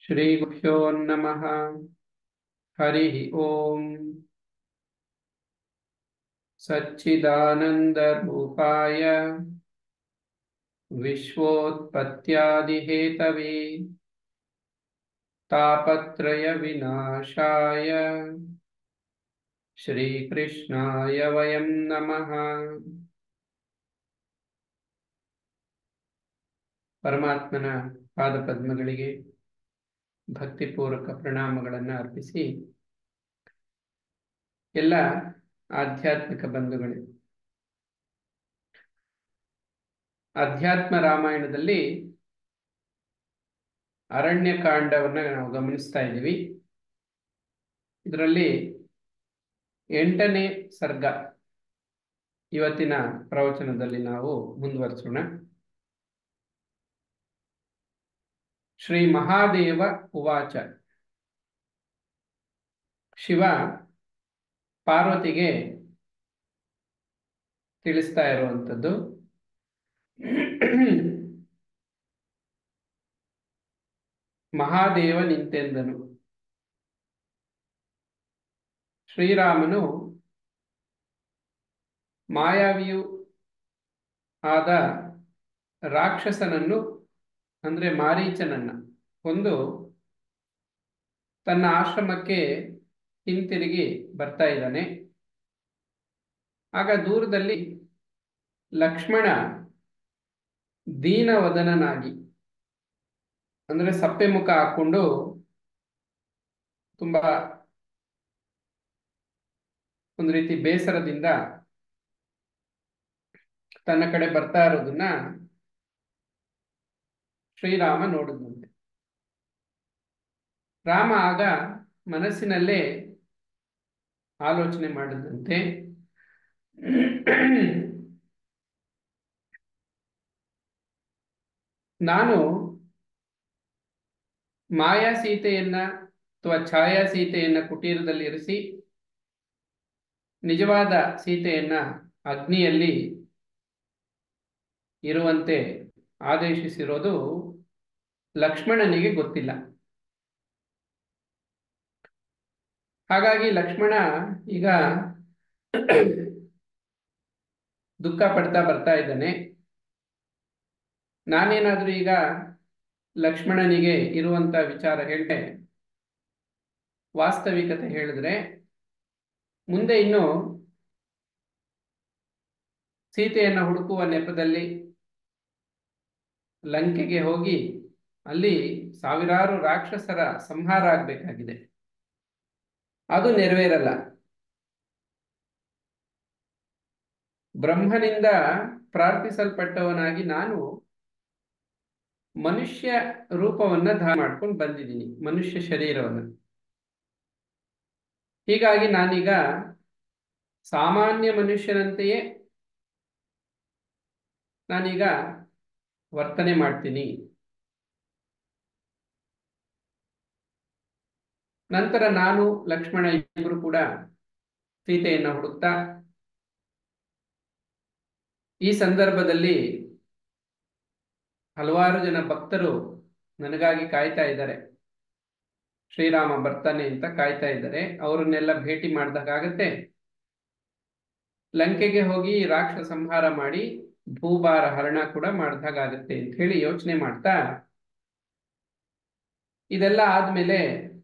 श्रीगुभ्यो नमः हरिः ॐ सच्चिदानन्दरूपाय विश्वोत्पत्त्यादिहेतवे तापत्रयविनाशाय श्रीकृष्णाय वयं नमः ಪರಮಾತ್ಮನ ಪಾದಪದ್ಮಗಳಿಗೆ ಭಕ್ತಿಪೂರ್ವಕ ಪ್ರಣಾಮಗಳನ್ನು ಅರ್ಪಿಸಿ ಎಲ್ಲ ಆಧ್ಯಾತ್ಮಿಕ ಬಂಧುಗಳೇ ಅಧ್ಯಾತ್ಮ ರಾಮಾಯಣದಲ್ಲಿ ಅರಣ್ಯಕಾಂಡವನ್ನ ನಾವು ಗಮನಿಸ್ತಾ ಇದ್ದೀವಿ ಇದರಲ್ಲಿ ಎಂಟನೇ ಸರ್ಗ ಇವತ್ತಿನ ಪ್ರವಚನದಲ್ಲಿ ನಾವು ಮುಂದುವರಿಸೋಣ ಶ್ರೀ ಮಹಾದೇವ ಉವಾಚ ಶಿವ ಪಾರ್ವತಿಗೆ ತಿಳಿಸ್ತಾ ಇರುವಂಥದ್ದು ಮಹಾದೇವ ನಿಂತೆಂದನು ಶ್ರೀರಾಮನು ಮಾಯಾವಿಯು ಆದ ರಾಕ್ಷಸನನ್ನು ಅಂದ್ರೆ ಮಾರೀಚನನ್ನ ಕೊಂದು ತನ್ನ ಆಶ್ರಮಕ್ಕೆ ಹಿಂತಿರುಗಿ ಬರ್ತಾ ಇದ್ದಾನೆ ಆಗ ದೂರದಲ್ಲಿ ಲಕ್ಷ್ಮಣ ದೀನವದನನಾಗಿ ಅಂದ್ರೆ ಸಪ್ಪೆ ಮುಖ ಹಾಕೊಂಡು ತುಂಬಾ ಒಂದು ರೀತಿ ಬೇಸರದಿಂದ ತನ್ನ ಕಡೆ ಬರ್ತಾ ಇರೋದನ್ನ ಶ್ರೀರಾಮ ನೋಡಿದಂತೆ ರಾಮ ಆಗ ಮನಸ್ಸಿನಲ್ಲೇ ಆಲೋಚನೆ ಮಾಡಿದಂತೆ ನಾನು ಮಾಯಾ ಸೀತೆಯನ್ನ ಅಥವಾ ಛಾಯಾ ಸೀತೆಯನ್ನ ಕುಟೀರದಲ್ಲಿ ಇರಿಸಿ ನಿಜವಾದ ಸೀತೆಯನ್ನ ಅಗ್ನಿಯಲ್ಲಿ ಇರುವಂತೆ ಆದೇಶಿಸಿರೋದು ಲಕ್ಷ್ಮಣನಿಗೆ ಗೊತ್ತಿಲ್ಲ ಹಾಗಾಗಿ ಲಕ್ಷ್ಮಣ ಈಗ ದುಃಖ ಪಡ್ತಾ ಬರ್ತಾ ಇದ್ದಾನೆ ನಾನೇನಾದ್ರೂ ಈಗ ಲಕ್ಷ್ಮಣನಿಗೆ ಇರುವಂತ ವಿಚಾರ ಹೇಳಿದೆ ವಾಸ್ತವಿಕತೆ ಹೇಳಿದ್ರೆ ಮುಂದೆ ಇನ್ನು ಸೀತೆಯನ್ನ ಹುಡುಕುವ ನೆಪದಲ್ಲಿ ಲಂಕೆಗೆ ಹೋಗಿ ಅಲ್ಲಿ ಸಾವಿರಾರು ರಾಕ್ಷಸರ ಸಂಹಾರ ಆಗ್ಬೇಕಾಗಿದೆ ಅದು ನೆರವೇರಲ್ಲ ಬ್ರಹ್ಮನಿಂದ ಪ್ರಾರ್ಥಿಸಲ್ಪಟ್ಟವನಾಗಿ ನಾನು ಮನುಷ್ಯ ರೂಪವನ್ನ ಧಾರ ಮಾಡ್ಕೊಂಡು ಬಂದಿದ್ದೀನಿ ಮನುಷ್ಯ ಶರೀರವನ್ನ ಹೀಗಾಗಿ ನಾನೀಗ ಸಾಮಾನ್ಯ ಮನುಷ್ಯನಂತೆಯೇ ನಾನೀಗ ವರ್ತನೆ ಮಾಡ್ತೀನಿ ನಂತರ ನಾನು ಲಕ್ಷ್ಮಣ ಇಬ್ಬರು ಕೂಡ ಸೀತೆಯನ್ನ ಹುಡುಕ್ತಾ ಈ ಸಂದರ್ಭದಲ್ಲಿ ಹಲವಾರು ಜನ ಭಕ್ತರು ನನಗಾಗಿ ಕಾಯ್ತಾ ಇದ್ದಾರೆ ಶ್ರೀರಾಮ ಬರ್ತಾನೆ ಅಂತ ಕಾಯ್ತಾ ಇದ್ದಾರೆ ಅವರನ್ನೆಲ್ಲ ಭೇಟಿ ಮಾಡಿದಾಗತ್ತೆ ಲಂಕೆಗೆ ಹೋಗಿ ರಾಕ್ಷಸ ಸಂಹಾರ ಮಾಡಿ ಭೂಭಾರ ಹರಣ ಕೂಡ ಮಾಡಿದಾಗತ್ತೆ ಅಂತ ಹೇಳಿ ಯೋಚನೆ ಮಾಡ್ತಾ ಇದೆಲ್ಲ ಆದ್ಮೇಲೆ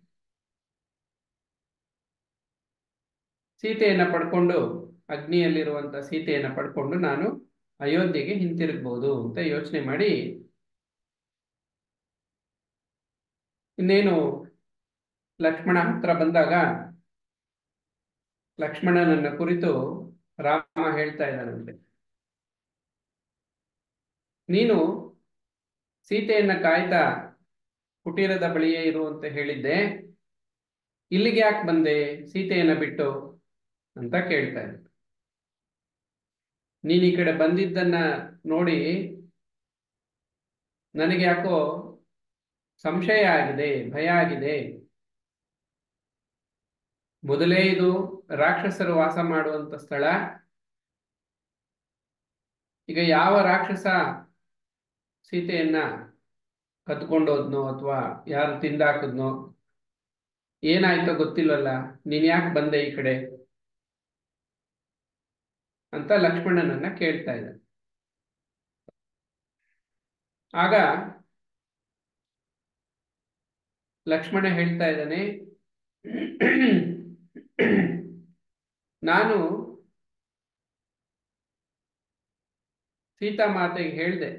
ಸೀತೆಯನ್ನ ಪಡ್ಕೊಂಡು ಅಗ್ನಿಯಲ್ಲಿರುವಂತ ಸೀತೆಯನ್ನ ಪಡ್ಕೊಂಡು ನಾನು ಅಯೋಧ್ಯೆಗೆ ಹಿಂತಿರುಗ್ಬೋದು ಅಂತ ಯೋಚನೆ ಮಾಡಿ ಇನ್ನೇನು ಲಕ್ಷ್ಮಣ ಹತ್ರ ಬಂದಾಗ ಲಕ್ಷ್ಮಣನನ್ನ ಕುರಿತು ರಾಮ ಹೇಳ್ತಾ ಇದ್ದಾನಂತೆ ನೀನು ಸೀತೆಯನ್ನ ಕಾಯ್ತಾ ಕುಟೀರದ ಬಳಿಯೇ ಇರು ಅಂತ ಹೇಳಿದ್ದೆ ಇಲ್ಲಿಗೆ ಯಾಕೆ ಬಂದೆ ಸೀತೆಯನ್ನ ಬಿಟ್ಟು ಅಂತ ಕೇಳ್ತಾ ಇದ್ದ ನೀನ್ ಈ ಕಡೆ ಬಂದಿದ್ದನ್ನ ನೋಡಿ ನನಗೆ ಯಾಕೋ ಸಂಶಯ ಆಗಿದೆ ಭಯ ಆಗಿದೆ ಮೊದಲೇ ಇದು ರಾಕ್ಷಸರು ವಾಸ ಮಾಡುವಂತ ಸ್ಥಳ ಈಗ ಯಾವ ರಾಕ್ಷಸ ಸೀತೆಯನ್ನ ಕದ್ಕೊಂಡೋದ್ನೋ ಅಥವಾ ಯಾರು ತಿಂದಾಕದ್ನೋ ಏನಾಯ್ತೋ ಗೊತ್ತಿಲ್ವಲ್ಲ ನೀನ್ ಯಾಕೆ ಬಂದೆ ಈ ಕಡೆ ಅಂತ ಲಕ್ಷ್ಮಣನನ್ನ ಕೇಳ್ತಾ ಇದ್ದಾನೆ ಆಗ ಲಕ್ಷ್ಮಣ ಹೇಳ್ತಾ ಇದ್ದಾನೆ ನಾನು ಸೀತಾಮಾತೆಗೆ ಹೇಳ್ದೆ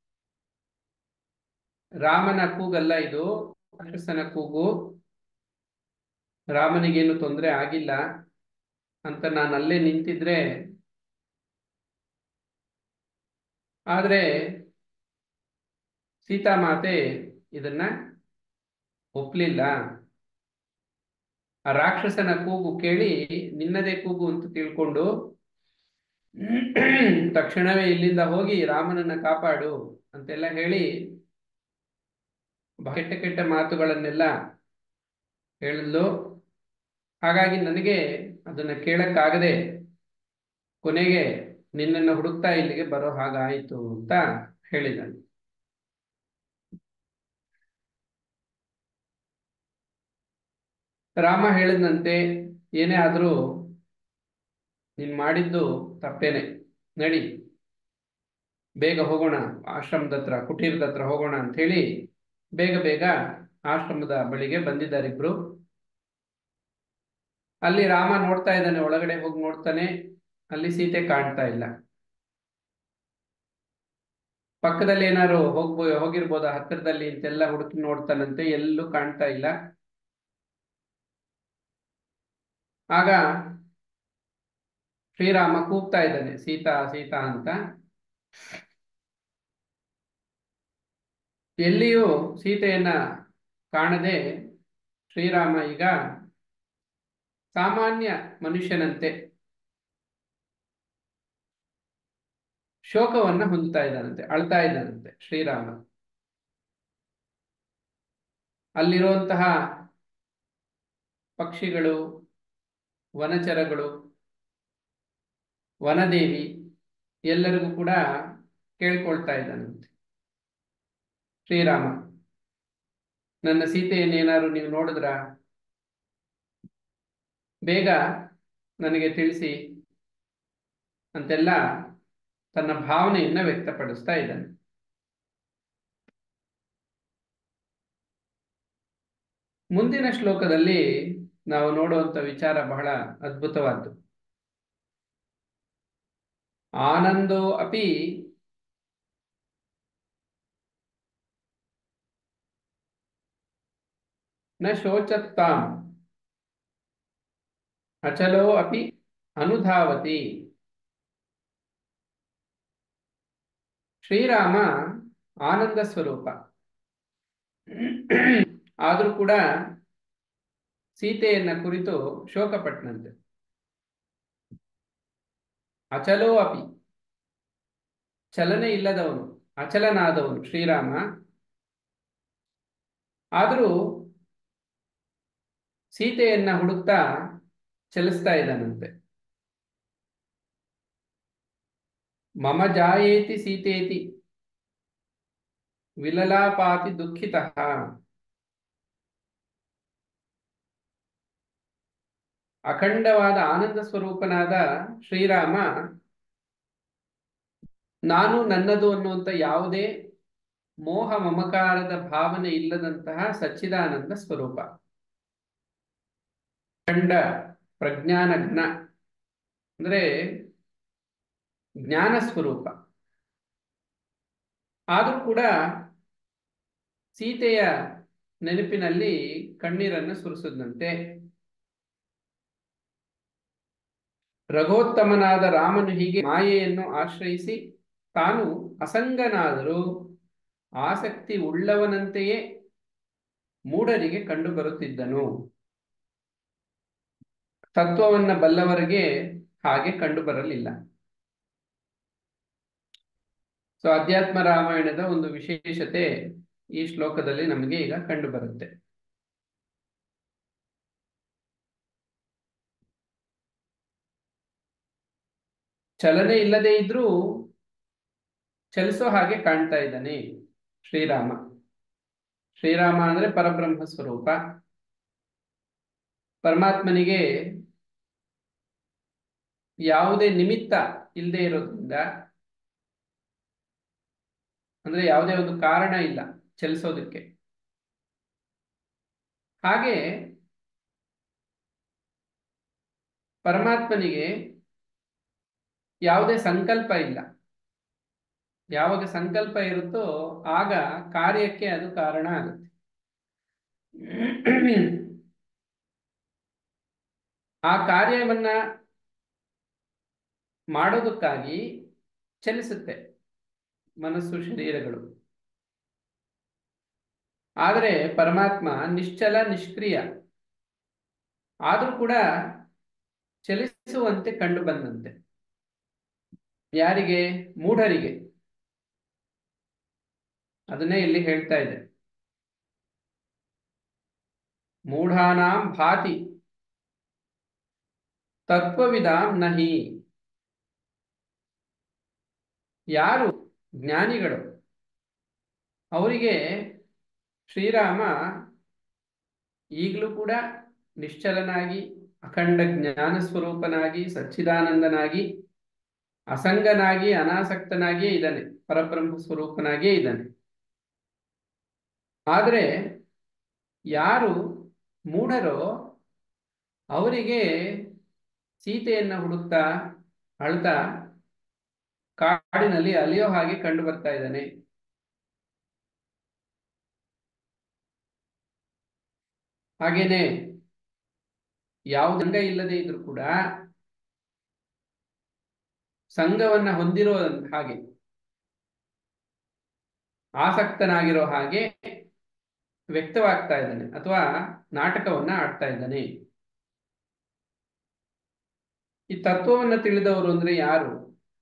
ರಾಮನ ಕೂಗಲ್ಲ ಇದು ರಾಕ್ಷಸನ ಕೂಗು ರಾಮನಿಗೇನು ತೊಂದರೆ ಆಗಿಲ್ಲ ಅಂತ ನಾನು ಅಲ್ಲೇ ನಿಂತಿದ್ರೆ ಆದ್ರೆ ಸೀತಾಮಾತೆ ಇದನ್ನ ಒಪ್ಲಿಲ್ಲ ಆ ರಾಕ್ಷಸನ ಕೂಗು ಕೇಳಿ ನಿನ್ನದೇ ಕೂಗು ಅಂತ ತಿಳ್ಕೊಂಡು ತಕ್ಷಣವೇ ಇಲ್ಲಿಂದ ಹೋಗಿ ರಾಮನನ್ನ ಕಾಪಾಡು ಅಂತೆಲ್ಲ ಹೇಳಿ ಕೆಟ್ಟ ಕೆಟ್ಟ ಮಾತುಗಳನ್ನೆಲ್ಲ ಹೇಳಿದ್ಲು ಹಾಗಾಗಿ ನನಗೆ ಅದನ್ನ ಕೇಳಕ್ಕಾಗದೆ ಕೊನೆಗೆ ನಿನ್ನನ್ನು ಹುಡುಕ್ತಾ ಇಲ್ಲಿಗೆ ಬರೋ ಹಾಗಾಯಿತು ಅಂತ ಹೇಳಿದನು ರಾಮ ಹೇಳಿದಂತೆ ಏನೇ ಆದರೂ ನೀನ್ ಮಾಡಿದ್ದು ತಪ್ಪೇನೆ ನಡಿ ಬೇಗ ಹೋಗೋಣ ಆಶ್ರಮದ ಹತ್ರ ಕುಟೀರದ ಹತ್ರ ಹೋಗೋಣ ಅಂತ ಹೇಳಿ ಬೇಗ ಬೇಗ ಆಶ್ರಮದ ಬಳಿಗೆ ಬಂದಿದ್ದಾರೆ ಇಬ್ರು ಅಲ್ಲಿ ರಾಮ ನೋಡ್ತಾ ಇದ್ದಾನೆ ಒಳಗಡೆ ಹೋಗಿ ನೋಡ್ತಾನೆ ಅಲ್ಲಿ ಸೀತೆ ಕಾಣ್ತಾ ಇಲ್ಲ ಪಕ್ಕದಲ್ಲಿ ಏನಾರು ಹೋಗ್ಬೋ ಹೋಗಿರ್ಬೋದ ಹತ್ತಿರದಲ್ಲಿ ಅಂತೆಲ್ಲ ಹುಡುಕಿ ನೋಡ್ತಾನಂತೆ ಎಲ್ಲೂ ಕಾಣ್ತಾ ಇಲ್ಲ ಆಗ ಶ್ರೀರಾಮ ಕೂಗ್ತಾ ಇದ್ದಾನೆ ಸೀತಾ ಸೀತಾ ಅಂತ ಎಲ್ಲಿಯೂ ಸೀತೆಯನ್ನ ಕಾಣದೆ ಶ್ರೀರಾಮ ಈಗ ಸಾಮಾನ್ಯ ಮನುಷ್ಯನಂತೆ ಶೋಕವನ್ನ ಹೊಂದ್ತಾ ಇದ್ದಾನಂತೆ ಅಳ್ತಾ ಇದ್ದಾನಂತೆ ಶ್ರೀರಾಮ ಅಲ್ಲಿರುವಂತಹ ಪಕ್ಷಿಗಳು ವನಚರಗಳು ವನದೇವಿ ಎಲ್ಲರಿಗೂ ಕೂಡ ಕೇಳ್ಕೊಳ್ತಾ ಇದ್ದಾನಂತೆ ಶ್ರೀರಾಮ ನನ್ನ ಸೀತೆಯನ್ನೇನಾದ್ರು ನೀವು ನೋಡಿದ್ರ ಬೇಗ ನನಗೆ ತಿಳಿಸಿ ಅಂತೆಲ್ಲ ತನ್ನ ಭಾವನೆಯನ್ನ ವ್ಯಕ್ತಪಡಿಸ್ತಾ ಇದ್ದಾನೆ ಮುಂದಿನ ಶ್ಲೋಕದಲ್ಲಿ ನಾವು ನೋಡುವಂತ ವಿಚಾರ ಬಹಳ ಅದ್ಭುತವಾದ್ದು ಆನಂದೋ ಅಪಿ ನ ಶೋಚತ್ತಾಂ ಅಚಲೋ ಅಪಿ ಅನುಧಾವತಿ ಶ್ರೀರಾಮ ಆನಂದ ಸ್ವರೂಪ ಆದ್ರೂ ಕೂಡ ಸೀತೆಯನ್ನ ಕುರಿತು ಶೋಕಪಟ್ಟನಂತೆ ಅಚಲೋ ಅಪಿ ಚಲನೆ ಇಲ್ಲದವನು ಅಚಲನಾದವನು ಶ್ರೀರಾಮ ಆದರೂ ಸೀತೆಯನ್ನ ಹುಡುಕ್ತಾ ಚಲಿಸ್ತಾ ಇದ್ದಾನಂತೆ ಮಮ ಜಾಯೇತಿ ಸೀತೇತಿ ವಿಲಲಾಪಾತಿ ದುಃಖಿತ ಅಖಂಡವಾದ ಆನಂದ ಸ್ವರೂಪನಾದ ಶ್ರೀರಾಮ ನಾನು ನನ್ನದು ಅನ್ನುವಂಥ ಯಾವುದೇ ಮೋಹ ಮಮಕಾರದ ಭಾವನೆ ಇಲ್ಲದಂತಹ ಸಚ್ಚಿದಾನಂದ ಸ್ವರೂಪ ಖಂಡ ಪ್ರಜ್ಞಾನ ಜ್ಞ ಅಂದ್ರೆ ಜ್ಞಾನ ಸ್ವರೂಪ ಆದರೂ ಕೂಡ ಸೀತೆಯ ನೆನಪಿನಲ್ಲಿ ಕಣ್ಣೀರನ್ನು ಸುರಿಸಿದಂತೆ ರಘೋತ್ತಮನಾದ ರಾಮನು ಹೀಗೆ ಮಾಯೆಯನ್ನು ಆಶ್ರಯಿಸಿ ತಾನು ಅಸಂಗನಾದರೂ ಆಸಕ್ತಿ ಉಳ್ಳವನಂತೆಯೇ ಮೂಢರಿಗೆ ಕಂಡು ಬರುತ್ತಿದ್ದನು ತತ್ವವನ್ನ ಬಲ್ಲವರಿಗೆ ಹಾಗೆ ಕಂಡು ಬರಲಿಲ್ಲ ಸೊ ಅಧ್ಯಾತ್ಮ ರಾಮಾಯಣದ ಒಂದು ವಿಶೇಷತೆ ಈ ಶ್ಲೋಕದಲ್ಲಿ ನಮಗೆ ಈಗ ಕಂಡು ಬರುತ್ತೆ ಚಲನೆ ಇಲ್ಲದೆ ಇದ್ರೂ ಚಲಿಸೋ ಹಾಗೆ ಕಾಣ್ತಾ ಇದ್ದಾನೆ ಶ್ರೀರಾಮ ಶ್ರೀರಾಮ ಅಂದ್ರೆ ಪರಬ್ರಹ್ಮ ಸ್ವರೂಪ ಪರಮಾತ್ಮನಿಗೆ ಯಾವುದೇ ನಿಮಿತ್ತ ಇಲ್ಲದೆ ಇರೋದ್ರಿಂದ ಅಂದ್ರೆ ಯಾವುದೇ ಒಂದು ಕಾರಣ ಇಲ್ಲ ಚಲಿಸೋದಕ್ಕೆ ಹಾಗೆ ಪರಮಾತ್ಮನಿಗೆ ಯಾವುದೇ ಸಂಕಲ್ಪ ಇಲ್ಲ ಯಾವಾಗ ಸಂಕಲ್ಪ ಇರುತ್ತೋ ಆಗ ಕಾರ್ಯಕ್ಕೆ ಅದು ಕಾರಣ ಆಗುತ್ತೆ ಆ ಕಾರ್ಯವನ್ನ ಮಾಡೋದಕ್ಕಾಗಿ ಚಲಿಸುತ್ತೆ ಮನಸ್ಸು ಶರೀರಗಳು ಆದರೆ ಪರಮಾತ್ಮ ನಿಶ್ಚಲ ನಿಷ್ಕ್ರಿಯ ಆದರೂ ಕೂಡ ಚಲಿಸುವಂತೆ ಕಂಡು ಬಂದಂತೆ ಯಾರಿಗೆ ಮೂಢರಿಗೆ ಅದನ್ನೇ ಇಲ್ಲಿ ಹೇಳ್ತಾ ಇದೆ ಮೂಢಾನಾಂ ಭಾತಿ ತತ್ವವಿದಾಂ ನಹಿ ಯಾರು ಜ್ಞಾನಿಗಳು ಅವರಿಗೆ ಶ್ರೀರಾಮ ಈಗಲೂ ಕೂಡ ನಿಶ್ಚಲನಾಗಿ ಅಖಂಡ ಜ್ಞಾನ ಸ್ವರೂಪನಾಗಿ ಸಚ್ಚಿದಾನಂದನಾಗಿ ಅಸಂಗನಾಗಿ ಅನಾಸಕ್ತನಾಗಿಯೇ ಇದ್ದಾನೆ ಪರಬ್ರಹ್ಮ ಸ್ವರೂಪನಾಗಿಯೇ ಇದ್ದಾನೆ ಆದರೆ ಯಾರು ಮೂಢರೋ ಅವರಿಗೆ ಸೀತೆಯನ್ನ ಹುಡುಕ್ತಾ ಅಳ್ತಾ ಕಾಡಿನಲ್ಲಿ ಅಲಿಯೋ ಹಾಗೆ ಕಂಡು ಬರ್ತಾ ಇದ್ದಾನೆ ಹಾಗೇನೆ ಯಾವ ಸಂಘ ಇಲ್ಲದೆ ಇದ್ರೂ ಕೂಡ ಸಂಘವನ್ನ ಹೊಂದಿರೋ ಹಾಗೆ ಆಸಕ್ತನಾಗಿರೋ ಹಾಗೆ ವ್ಯಕ್ತವಾಗ್ತಾ ಇದ್ದಾನೆ ಅಥವಾ ನಾಟಕವನ್ನ ಆಡ್ತಾ ಇದ್ದಾನೆ ಈ ತತ್ವವನ್ನ ತಿಳಿದವರು ಅಂದ್ರೆ ಯಾರು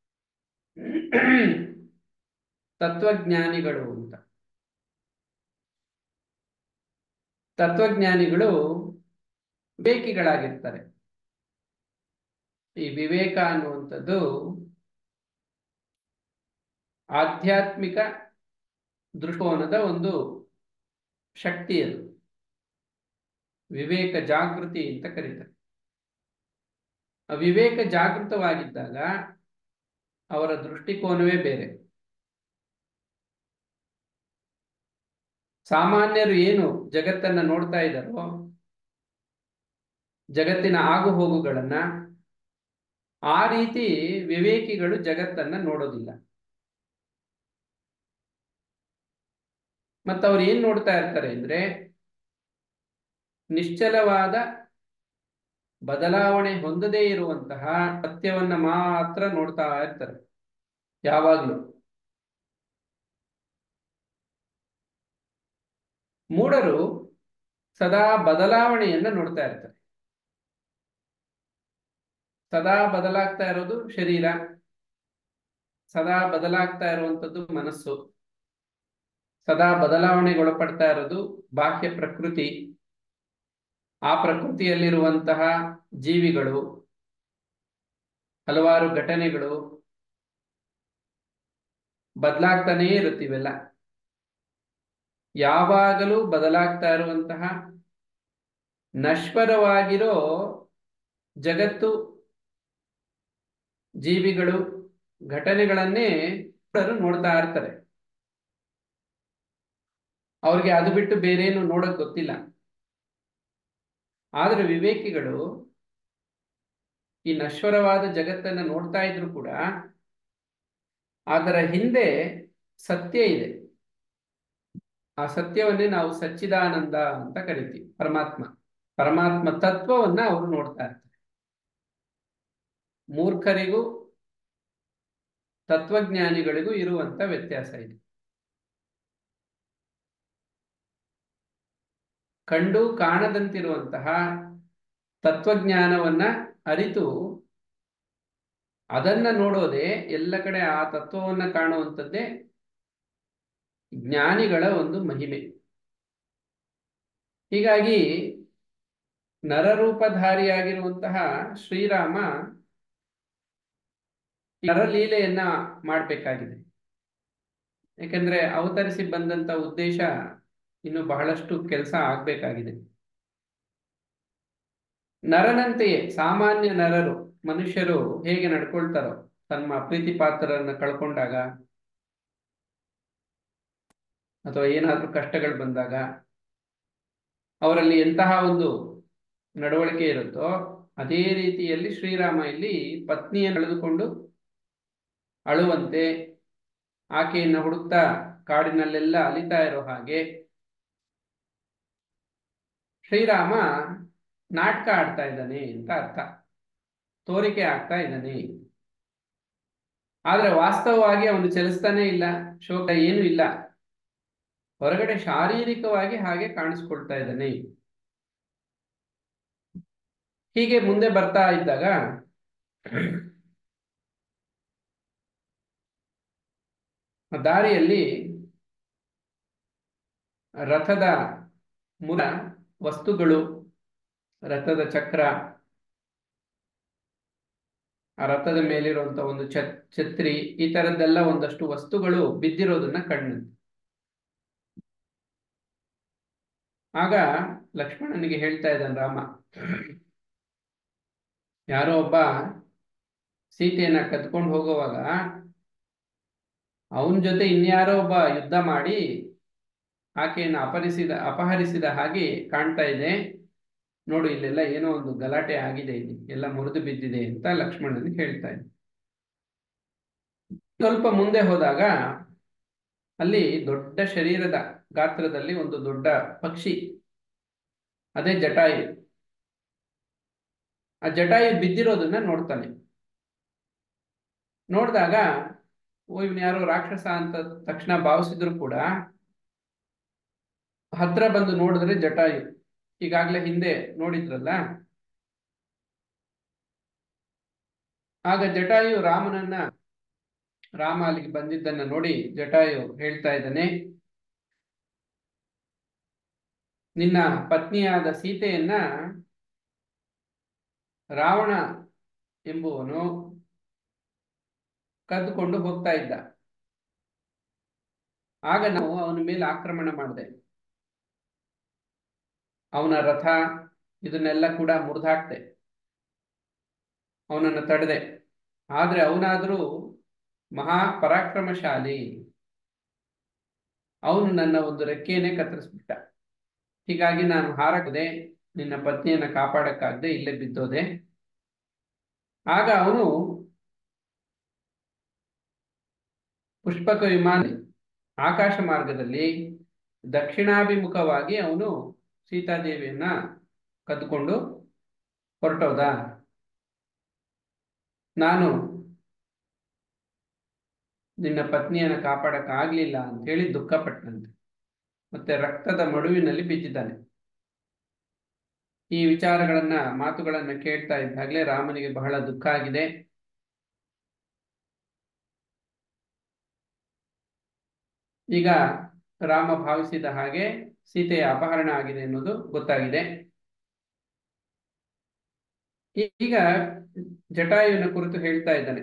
ತತ್ವಜ್ಞಾನಿಗಳು ಅಂತ ತತ್ವಜ್ಞಾನಿಗಳು ವಿವೇಕಿಗಳಾಗಿರ್ತಾರೆ ಈ ವಿವೇಕ ಅನ್ನುವಂಥದ್ದು ಆಧ್ಯಾತ್ಮಿಕ ದೃಷ್ಟಿಕೋನದ ಒಂದು ಶಕ್ತಿ ಅದು ವಿವೇಕ ಜಾಗೃತಿ ಅಂತ ಕರೀತಾರೆ ಆ ವಿವೇಕ ಜಾಗೃತವಾಗಿದ್ದಾಗ ಅವರ ದೃಷ್ಟಿಕೋನವೇ ಬೇರೆ ಸಾಮಾನ್ಯರು ಏನು ಜಗತ್ತನ್ನ ನೋಡ್ತಾ ಇದ್ದಾರೋ ಜಗತ್ತಿನ ಆಗು ಹೋಗುಗಳನ್ನ ಆ ರೀತಿ ವಿವೇಕಿಗಳು ಜಗತ್ತನ್ನ ನೋಡೋದಿಲ್ಲ ಮತ್ತು ಅವ್ರು ಏನ್ ನೋಡ್ತಾ ಇರ್ತಾರೆ ಅಂದ್ರೆ ನಿಶ್ಚಲವಾದ ಬದಲಾವಣೆ ಹೊಂದದೇ ಇರುವಂತಹ ಸತ್ಯವನ್ನ ಮಾತ್ರ ನೋಡ್ತಾ ಇರ್ತಾರೆ ಯಾವಾಗ್ಲೂ ಮೂಢರು ಸದಾ ಬದಲಾವಣೆಯನ್ನ ನೋಡ್ತಾ ಇರ್ತಾರೆ ಸದಾ ಬದಲಾಗ್ತಾ ಇರೋದು ಶರೀರ ಸದಾ ಬದಲಾಗ್ತಾ ಇರುವಂಥದ್ದು ಮನಸ್ಸು ಸದಾ ಬದಲಾವಣೆಗೊಳಪಡ್ತಾ ಇರೋದು ಬಾಹ್ಯ ಪ್ರಕೃತಿ ಆ ಪ್ರಕೃತಿಯಲ್ಲಿರುವಂತಹ ಜೀವಿಗಳು ಹಲವಾರು ಘಟನೆಗಳು ಬದಲಾಗ್ತಾನೇ ಇರುತ್ತಿವೆಲ್ಲ ಯಾವಾಗಲೂ ಬದಲಾಗ್ತಾ ಇರುವಂತಹ ನಶ್ವರವಾಗಿರೋ ಜಗತ್ತು ಜೀವಿಗಳು ಘಟನೆಗಳನ್ನೇ ನೋಡ್ತಾ ಇರ್ತಾರೆ ಅವ್ರಿಗೆ ಅದು ಬಿಟ್ಟು ಬೇರೇನು ನೋಡಕ್ ಗೊತ್ತಿಲ್ಲ ಆದ್ರೆ ವಿವೇಕಿಗಳು ಈ ನಶ್ವರವಾದ ಜಗತ್ತನ್ನ ನೋಡ್ತಾ ಇದ್ರು ಕೂಡ ಅದರ ಹಿಂದೆ ಸತ್ಯ ಇದೆ ಆ ಸತ್ಯವನ್ನೇ ನಾವು ಸಚ್ಚಿದಾನಂದ ಅಂತ ಕರಿತೀವಿ ಪರಮಾತ್ಮ ಪರಮಾತ್ಮ ತತ್ವವನ್ನ ಅವರು ನೋಡ್ತಾ ಇರ್ತಾರೆ ಮೂರ್ಖರಿಗೂ ತತ್ವಜ್ಞಾನಿಗಳಿಗೂ ಇರುವಂತ ವ್ಯತ್ಯಾಸ ಇದೆ ಕಂಡು ಕಾಣದಂತಿರುವಂತಹ ತತ್ವಜ್ಞಾನವನ್ನ ಅರಿತು ಅದನ್ನ ನೋಡೋದೇ ಎಲ್ಲ ಕಡೆ ಆ ತತ್ವವನ್ನ ಕಾಣುವಂಥದ್ದೇ ಜ್ಞಾನಿಗಳ ಒಂದು ಮಹಿಮೆ ಹೀಗಾಗಿ ನರರೂಪಧಾರಿಯಾಗಿರುವಂತಹ ಶ್ರೀರಾಮ ನರಲೀಲೆಯನ್ನ ಮಾಡಬೇಕಾಗಿದೆ ಯಾಕಂದ್ರೆ ಅವತರಿಸಿ ಬಂದಂತ ಉದ್ದೇಶ ಇನ್ನು ಬಹಳಷ್ಟು ಕೆಲಸ ಆಗ್ಬೇಕಾಗಿದೆ ನರನಂತೆಯೇ ಸಾಮಾನ್ಯ ನರರು ಮನುಷ್ಯರು ಹೇಗೆ ನಡ್ಕೊಳ್ತಾರೋ ತಮ್ಮ ಪ್ರೀತಿ ಪಾತ್ರರನ್ನ ಕಳ್ಕೊಂಡಾಗ ಅಥವಾ ಏನಾದ್ರೂ ಕಷ್ಟಗಳು ಬಂದಾಗ ಅವರಲ್ಲಿ ಎಂತಹ ಒಂದು ನಡವಳಿಕೆ ಇರುತ್ತೋ ಅದೇ ರೀತಿಯಲ್ಲಿ ಶ್ರೀರಾಮ ಇಲ್ಲಿ ಪತ್ನಿಯನ್ನು ಕಳೆದುಕೊಂಡು ಅಳುವಂತೆ ಆಕೆಯನ್ನು ಹುಡುಕ್ತಾ ಕಾಡಿನಲ್ಲೆಲ್ಲ ಅಲಿತಾ ಇರೋ ಹಾಗೆ ಶ್ರೀರಾಮ ನಾಟಕ ಆಡ್ತಾ ಇದ್ದಾನೆ ಅಂತ ಅರ್ಥ ತೋರಿಕೆ ಆಗ್ತಾ ಇದ್ದಾನೆ ಆದ್ರೆ ವಾಸ್ತವವಾಗಿ ಅವನು ಚಲಿಸ್ತಾನೆ ಇಲ್ಲ ಶೋಕ ಏನೂ ಇಲ್ಲ ಹೊರಗಡೆ ಶಾರೀರಿಕವಾಗಿ ಹಾಗೆ ಕಾಣಿಸ್ಕೊಳ್ತಾ ಇದ್ದಾನೆ ಹೀಗೆ ಮುಂದೆ ಬರ್ತಾ ಇದ್ದಾಗ ದಾರಿಯಲ್ಲಿ ರಥದ ಮೂಲ ವಸ್ತುಗಳು ರಥದ ಚಕ್ರ ಆ ರಥದ ಮೇಲಿರುವಂತ ಒಂದು ಛತ್ ಛತ್ರಿ ಈ ತರದ್ದೆಲ್ಲ ಒಂದಷ್ಟು ವಸ್ತುಗಳು ಬಿದ್ದಿರೋದನ್ನ ಕಣ್ಣು ಆಗ ಲಕ್ಷ್ಮಣನಿಗೆ ಹೇಳ್ತಾ ಇದ್ದಾನೆ ರಾಮ ಯಾರೋ ಒಬ್ಬ ಸೀತೆಯನ್ನ ಕದ್ಕೊಂಡು ಹೋಗುವಾಗ ಅವನ ಜೊತೆ ಇನ್ಯಾರೋ ಒಬ್ಬ ಯುದ್ಧ ಮಾಡಿ ಆಕೆಯನ್ನು ಅಪಹರಿಸಿದ ಅಪಹರಿಸಿದ ಹಾಗೆ ಕಾಣ್ತಾ ಇದೆ ನೋಡು ಇಲ್ಲೆಲ್ಲ ಏನೋ ಒಂದು ಗಲಾಟೆ ಆಗಿದೆ ಇಲ್ಲಿ ಎಲ್ಲ ಮುರಿದು ಬಿದ್ದಿದೆ ಅಂತ ಲಕ್ಷ್ಮಣನಿಗೆ ಹೇಳ್ತಾ ಇದ್ದ ಸ್ವಲ್ಪ ಮುಂದೆ ಹೋದಾಗ ಅಲ್ಲಿ ದೊಡ್ಡ ಶರೀರದ ಗಾತ್ರದಲ್ಲಿ ಒಂದು ದೊಡ್ಡ ಪಕ್ಷಿ ಅದೇ ಜಟಾಯು ಆ ಜಟಾಯು ಬಿದ್ದಿರೋದನ್ನ ನೋಡ್ತಾನೆ ನೋಡಿದಾಗ ಓ ಇವನ್ ಯಾರೋ ರಾಕ್ಷಸ ಅಂತ ತಕ್ಷಣ ಭಾವಿಸಿದ್ರು ಕೂಡ ಹತ್ರ ಬಂದು ನೋಡಿದ್ರೆ ಜಟಾಯು ಈಗಾಗ್ಲೇ ಹಿಂದೆ ನೋಡಿದ್ರಲ್ಲ ಆಗ ಜಟಾಯು ರಾಮನನ್ನ ರಾಮ ಅಲ್ಲಿಗೆ ಬಂದಿದ್ದನ್ನ ನೋಡಿ ಜಟಾಯು ಹೇಳ್ತಾ ಇದ್ದಾನೆ ನಿನ್ನ ಪತ್ನಿಯಾದ ಸೀತೆಯನ್ನ ರಾವಣ ಎಂಬುವನು ಕದ್ದುಕೊಂಡು ಹೋಗ್ತಾ ಇದ್ದ ಆಗ ನಾವು ಅವನ ಮೇಲೆ ಆಕ್ರಮಣ ಮಾಡಿದೆ ಅವನ ರಥ ಇದನ್ನೆಲ್ಲ ಕೂಡ ಮುರಿದಾಕ್ತೆ ಅವನನ್ನು ತಡೆದೆ ಆದ್ರೆ ಅವನಾದ್ರೂ ಮಹಾ ಪರಾಕ್ರಮಶಾಲಿ ಅವನು ನನ್ನ ಒಂದು ರೆಕ್ಕೆಯನ್ನೇ ಕತ್ತರಿಸ್ಬಿಟ್ಟ ಹೀಗಾಗಿ ನಾನು ಹಾರಕದೆ ನಿನ್ನ ಪತ್ನಿಯನ್ನ ಕಾಪಾಡಕ್ಕಾಗದೆ ಇಲ್ಲೇ ಬಿದ್ದೋದೆ ಆಗ ಅವನು ಪುಷ್ಪಕ ವಿಮಾನ ಆಕಾಶ ಮಾರ್ಗದಲ್ಲಿ ದಕ್ಷಿಣಾಭಿಮುಖವಾಗಿ ಅವನು ಸೀತಾದೇವಿಯನ್ನ ಕದ್ದುಕೊಂಡು ಹೊರಟೋದ ನಾನು ನಿನ್ನ ಪತ್ನಿಯನ್ನ ಕಾಪಾಡಕ್ ಆಗ್ಲಿಲ್ಲ ಅಂತ ಹೇಳಿ ದುಃಖಪಟ್ಟನಂತೆ ಮತ್ತೆ ರಕ್ತದ ಮಡುವಿನಲ್ಲಿ ಬಿದ್ದಿದ್ದಾನೆ ಈ ವಿಚಾರಗಳನ್ನ ಮಾತುಗಳನ್ನ ಕೇಳ್ತಾ ಇದ್ದಾಗಲೇ ರಾಮನಿಗೆ ಬಹಳ ದುಃಖ ಆಗಿದೆ ಈಗ ರಾಮ ಭಾವಿಸಿದ ಹಾಗೆ ಸೀತೆಯ ಅಪಹರಣ ಆಗಿದೆ ಅನ್ನೋದು ಗೊತ್ತಾಗಿದೆ ಈಗ ಜಟಾಯುವಿನ ಕುರಿತು ಹೇಳ್ತಾ ಇದ್ದಾನೆ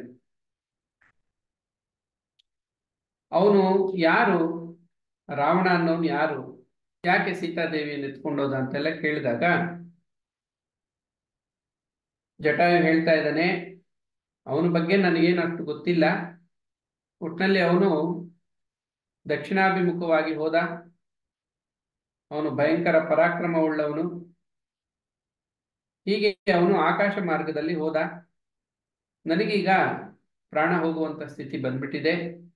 ಅವನು ಯಾರು ರಾವಣ ಅನ್ನೋನು ಯಾರು ಯಾಕೆ ಸೀತಾದೇವಿಯನ್ನು ಎತ್ಕೊಂಡೋದ ಅಂತೆಲ್ಲ ಕೇಳಿದಾಗ ಜಟಾಯು ಹೇಳ್ತಾ ಇದ್ದಾನೆ ಅವನ ಬಗ್ಗೆ ನನಗೇನು ಅಷ್ಟು ಗೊತ್ತಿಲ್ಲ ಒಟ್ಟಿನಲ್ಲಿ ಅವನು ದಕ್ಷಿಣಾಭಿಮುಖವಾಗಿ ಹೋದ ಅವನು ಭಯಂಕರ ಪರಾಕ್ರಮ ಉಳ್ಳವನು ಹೀಗೆ ಅವನು ಆಕಾಶ ಮಾರ್ಗದಲ್ಲಿ ಹೋದ ನನಗೀಗ ಪ್ರಾಣ ಹೋಗುವಂತ ಸ್ಥಿತಿ ಬಂದ್ಬಿಟ್ಟಿದೆ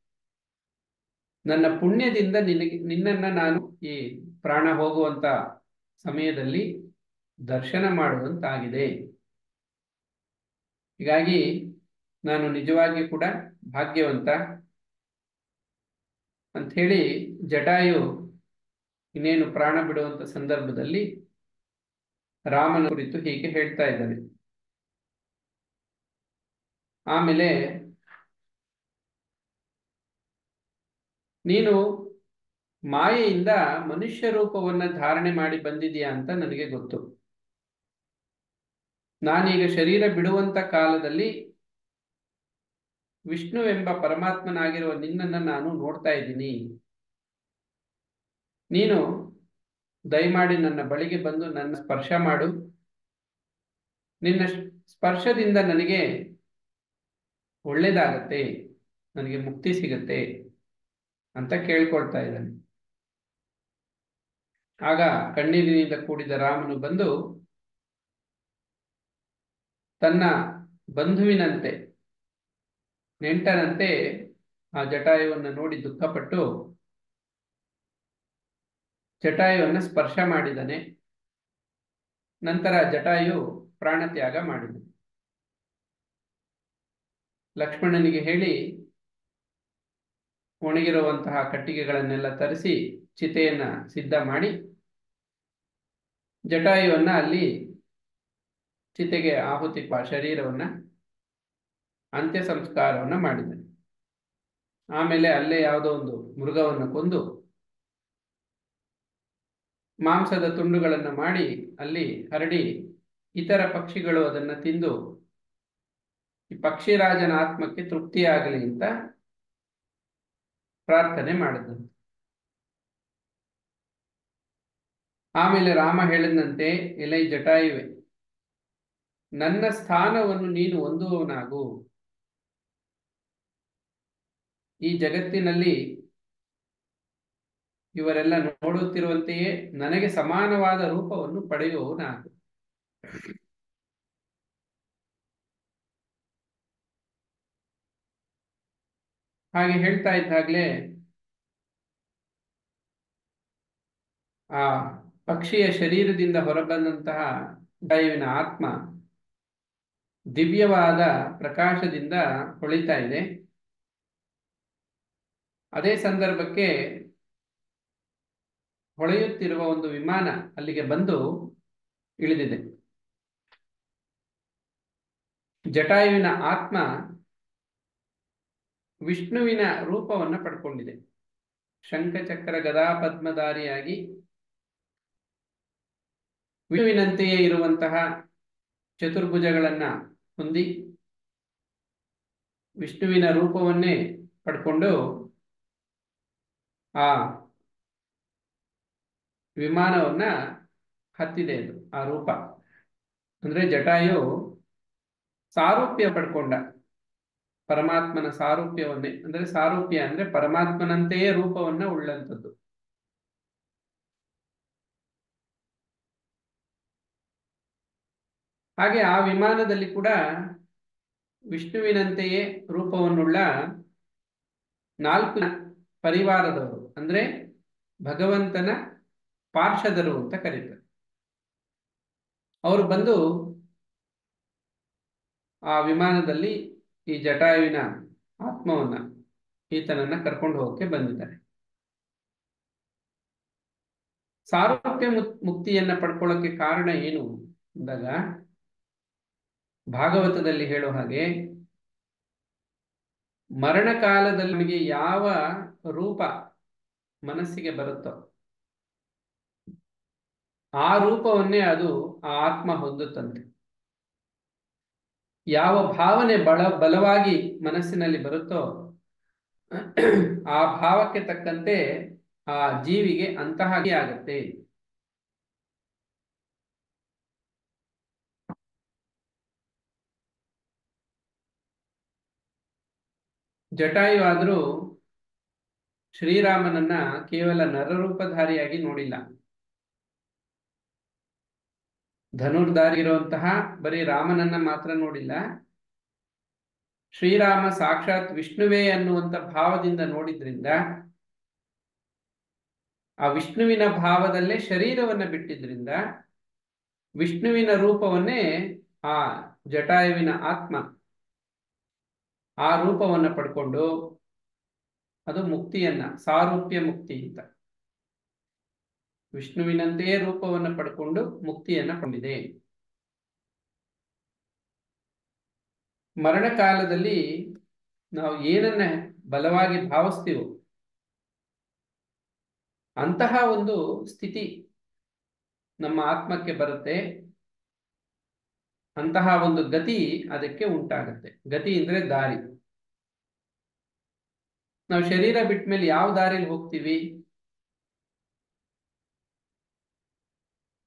ನನ್ನ ಪುಣ್ಯದಿಂದ ನಿನಗೆ ನಿನ್ನನ್ನ ನಾನು ಈ ಪ್ರಾಣ ಹೋಗುವಂತ ಸಮಯದಲ್ಲಿ ದರ್ಶನ ಮಾಡುವಂತಾಗಿದೆ ಹೀಗಾಗಿ ನಾನು ನಿಜವಾಗಿ ಕೂಡ ಭಾಗ್ಯವಂತ ಅಂಥೇಳಿ ಜಟಾಯು ಇನ್ನೇನು ಪ್ರಾಣ ಬಿಡುವಂತ ಸಂದರ್ಭದಲ್ಲಿ ರಾಮನ ಕುರಿತು ಹೀಗೆ ಹೇಳ್ತಾ ಇದ್ದಾನೆ ಆಮೇಲೆ ನೀನು ಮಾಯೆಯಿಂದ ಮನುಷ್ಯ ರೂಪವನ್ನ ಧಾರಣೆ ಮಾಡಿ ಬಂದಿದೀಯಾ ಅಂತ ನನಗೆ ಗೊತ್ತು ನಾನೀಗ ಶರೀರ ಬಿಡುವಂತ ಕಾಲದಲ್ಲಿ ವಿಷ್ಣುವೆಂಬ ಪರಮಾತ್ಮನಾಗಿರುವ ನಿನ್ನನ್ನ ನಾನು ನೋಡ್ತಾ ಇದ್ದೀನಿ ನೀನು ದಯಮಾಡಿ ನನ್ನ ಬಳಿಗೆ ಬಂದು ನನ್ನ ಸ್ಪರ್ಶ ಮಾಡು ನಿನ್ನ ಸ್ಪರ್ಶದಿಂದ ನನಗೆ ಒಳ್ಳೇದಾಗತ್ತೆ ನನಗೆ ಮುಕ್ತಿ ಸಿಗತ್ತೆ ಅಂತ ಕೇಳ್ಕೊಳ್ತಾ ಇದ್ದಾನೆ ಆಗ ಕಣ್ಣೀರಿನಿಂದ ಕೂಡಿದ ರಾಮನು ಬಂದು ತನ್ನ ಬಂಧುವಿನಂತೆ ನೆಂಟನಂತೆ ಆ ಜಟಾಯುವನ್ನು ನೋಡಿ ದುಃಖಪಟ್ಟು ಜಟಾಯುವನ್ನು ಸ್ಪರ್ಶ ಮಾಡಿದನೆ ನಂತರ ಜಟಾಯು ಪ್ರಾಣತ್ಯಾಗ ಮಾಡಿದನು ಲಕ್ಷ್ಮಣನಿಗೆ ಹೇಳಿ ಒಣಗಿರುವಂತಹ ಕಟ್ಟಿಗೆಗಳನ್ನೆಲ್ಲ ತರಿಸಿ ಚಿತೆಯನ್ನ ಸಿದ್ಧ ಮಾಡಿ ಜಟಾಯುವನ್ನ ಅಲ್ಲಿ ಚಿತೆಗೆ ಆಹುತಿ ಶರೀರವನ್ನ ಅಂತ್ಯ ಸಂಸ್ಕಾರವನ್ನ ಮಾಡಿದನು ಆಮೇಲೆ ಅಲ್ಲೇ ಯಾವುದೋ ಒಂದು ಮೃಗವನ್ನು ಕೊಂದು ಮಾಂಸದ ತುಂಡುಗಳನ್ನು ಮಾಡಿ ಅಲ್ಲಿ ಹರಡಿ ಇತರ ಪಕ್ಷಿಗಳು ಅದನ್ನು ತಿಂದು ಈ ಪಕ್ಷಿರಾಜನ ಆತ್ಮಕ್ಕೆ ತೃಪ್ತಿಯಾಗಲಿ ಅಂತ ಪ್ರಾರ್ಥನೆ ಮಾಡಿದಂತೆ ಆಮೇಲೆ ರಾಮ ಹೇಳಿದಂತೆ ಎಲೈ ಜಟಾಯುವೆ ನನ್ನ ಸ್ಥಾನವನ್ನು ನೀನು ಹೊಂದುವವನಾಗು ಈ ಜಗತ್ತಿನಲ್ಲಿ ಇವರೆಲ್ಲ ನೋಡುತ್ತಿರುವಂತೆಯೇ ನನಗೆ ಸಮಾನವಾದ ರೂಪವನ್ನು ಪಡೆಯುವವನಾಗು ಹಾಗೆ ಹೇಳ್ತಾ ಇದ್ದಾಗಲೇ ಆ ಪಕ್ಷಿಯ ಶರೀರದಿಂದ ಹೊರಬಂದಂತಹ ಜಟಾಯುವಿನ ಆತ್ಮ ದಿವ್ಯವಾದ ಪ್ರಕಾಶದಿಂದ ಹೊಳಿತಾ ಇದೆ ಅದೇ ಸಂದರ್ಭಕ್ಕೆ ಹೊಳೆಯುತ್ತಿರುವ ಒಂದು ವಿಮಾನ ಅಲ್ಲಿಗೆ ಬಂದು ಇಳಿದಿದೆ ಜಟಾಯುವಿನ ಆತ್ಮ ವಿಷ್ಣುವಿನ ರೂಪವನ್ನ ಪಡ್ಕೊಂಡಿದೆ ಶಂಖಚಕ್ರ ಗದಾ ಪದ್ಮಧಾರಿಯಾಗಿ ವಿಷ್ಣುವಿನಂತೆಯೇ ಇರುವಂತಹ ಚತುರ್ಭುಜಗಳನ್ನ ಹೊಂದಿ ವಿಷ್ಣುವಿನ ರೂಪವನ್ನೇ ಪಡ್ಕೊಂಡು ಆ ವಿಮಾನವನ್ನ ಹತ್ತಿದೆ ಅದು ಆ ರೂಪ ಅಂದ್ರೆ ಜಟಾಯು ಸಾರೂಪ್ಯ ಪಡ್ಕೊಂಡ ಪರಮಾತ್ಮನ ಸಾರೂಪ್ಯವನ್ನೇ ಅಂದ್ರೆ ಸಾರೂಪ್ಯ ಅಂದ್ರೆ ಪರಮಾತ್ಮನಂತೆಯೇ ರೂಪವನ್ನ ಉಳ್ಳಂಥದ್ದು ಹಾಗೆ ಆ ವಿಮಾನದಲ್ಲಿ ಕೂಡ ವಿಷ್ಣುವಿನಂತೆಯೇ ರೂಪವನ್ನುಳ್ಳ ನಾಲ್ಕು ಪರಿವಾರದವರು ಅಂದ್ರೆ ಭಗವಂತನ ಪಾರ್ಷದರು ಅಂತ ಕರೀತಾರೆ ಅವರು ಬಂದು ಆ ವಿಮಾನದಲ್ಲಿ ಈ ಜಟಾಯುವಿನ ಆತ್ಮವನ್ನ ಈತನನ್ನ ಕರ್ಕೊಂಡು ಹೋಗಕ್ಕೆ ಬಂದಿದ್ದಾರೆ ಸಾರೂಪ್ಯ ಮುಕ್ತಿಯನ್ನ ಪಡ್ಕೊಳ್ಳೋಕೆ ಕಾರಣ ಏನು ಅಂದಾಗ ಭಾಗವತದಲ್ಲಿ ಹೇಳೋ ಹಾಗೆ ಮರಣ ಕಾಲದಲ್ಲಿ ನಮಗೆ ಯಾವ ರೂಪ ಮನಸ್ಸಿಗೆ ಬರುತ್ತೋ ಆ ರೂಪವನ್ನೇ ಅದು ಆ ಆತ್ಮ ಹೊಂದುತ್ತಂತೆ ಯಾವ ಭಾವನೆ ಬಲ ಬಲವಾಗಿ ಮನಸ್ಸಿನಲ್ಲಿ ಬರುತ್ತೋ ಆ ಭಾವಕ್ಕೆ ತಕ್ಕಂತೆ ಆ ಜೀವಿಗೆ ಅಂತಹ ಆಗತ್ತೆ ಜಟಾಯು ಆದರೂ ಶ್ರೀರಾಮನನ್ನ ಕೇವಲ ನರರೂಪಧಾರಿಯಾಗಿ ನೋಡಿಲ್ಲ ಧನುರ್ಧಾರಿ ಇರುವಂತಹ ಬರೀ ರಾಮನನ್ನ ಮಾತ್ರ ನೋಡಿಲ್ಲ ಶ್ರೀರಾಮ ಸಾಕ್ಷಾತ್ ವಿಷ್ಣುವೇ ಅನ್ನುವಂತ ಭಾವದಿಂದ ನೋಡಿದ್ರಿಂದ ಆ ವಿಷ್ಣುವಿನ ಭಾವದಲ್ಲೇ ಶರೀರವನ್ನ ಬಿಟ್ಟಿದ್ರಿಂದ ವಿಷ್ಣುವಿನ ರೂಪವನ್ನೇ ಆ ಜಟಾಯುವಿನ ಆತ್ಮ ಆ ರೂಪವನ್ನ ಪಡ್ಕೊಂಡು ಅದು ಮುಕ್ತಿಯನ್ನ ಸಾರೂಪ್ಯ ಮುಕ್ತಿ ಅಂತ ವಿಷ್ಣುವಿನಂತೆಯೇ ರೂಪವನ್ನು ಪಡ್ಕೊಂಡು ಮುಕ್ತಿಯನ್ನ ಕೊಂಡಿದೆ ಮರಣ ಕಾಲದಲ್ಲಿ ನಾವು ಏನನ್ನ ಬಲವಾಗಿ ಭಾವಿಸ್ತೀವೋ ಅಂತಹ ಒಂದು ಸ್ಥಿತಿ ನಮ್ಮ ಆತ್ಮಕ್ಕೆ ಬರುತ್ತೆ ಅಂತಹ ಒಂದು ಗತಿ ಅದಕ್ಕೆ ಉಂಟಾಗುತ್ತೆ ಗತಿ ಅಂದ್ರೆ ದಾರಿ ನಾವು ಶರೀರ ಬಿಟ್ಟ ಮೇಲೆ ಯಾವ ದಾರಿಲಿ ಹೋಗ್ತೀವಿ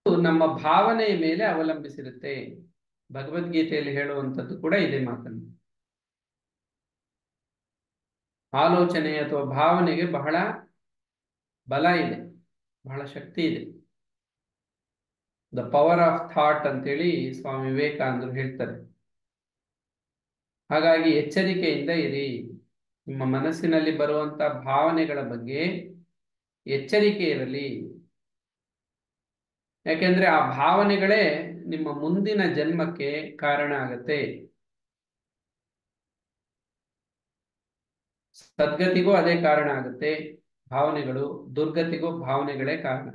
ನಮ್ಮ ಭಾವನೆಯ ಮೇಲೆ ಅವಲಂಬಿಸಿರುತ್ತೆ ಭಗವದ್ಗೀತೆಯಲ್ಲಿ ಹೇಳುವಂಥದ್ದು ಕೂಡ ಇದೆ ಮಾತನ್ನು ಆಲೋಚನೆ ಅಥವಾ ಭಾವನೆಗೆ ಬಹಳ ಬಲ ಇದೆ ಬಹಳ ಶಕ್ತಿ ಇದೆ ದ ಪವರ್ ಆಫ್ ಥಾಟ್ ಅಂತೇಳಿ ಸ್ವಾಮಿ ವಿವೇಕಾನಂದರು ಹೇಳ್ತಾರೆ ಹಾಗಾಗಿ ಎಚ್ಚರಿಕೆಯಿಂದ ಇರಿ ನಿಮ್ಮ ಮನಸ್ಸಿನಲ್ಲಿ ಬರುವಂತ ಭಾವನೆಗಳ ಬಗ್ಗೆ ಎಚ್ಚರಿಕೆ ಇರಲಿ ಯಾಕೆಂದ್ರೆ ಆ ಭಾವನೆಗಳೇ ನಿಮ್ಮ ಮುಂದಿನ ಜನ್ಮಕ್ಕೆ ಕಾರಣ ಆಗತ್ತೆ ಸದ್ಗತಿಗೂ ಅದೇ ಕಾರಣ ಆಗುತ್ತೆ ಭಾವನೆಗಳು ದುರ್ಗತಿಗೂ ಭಾವನೆಗಳೇ ಕಾರಣ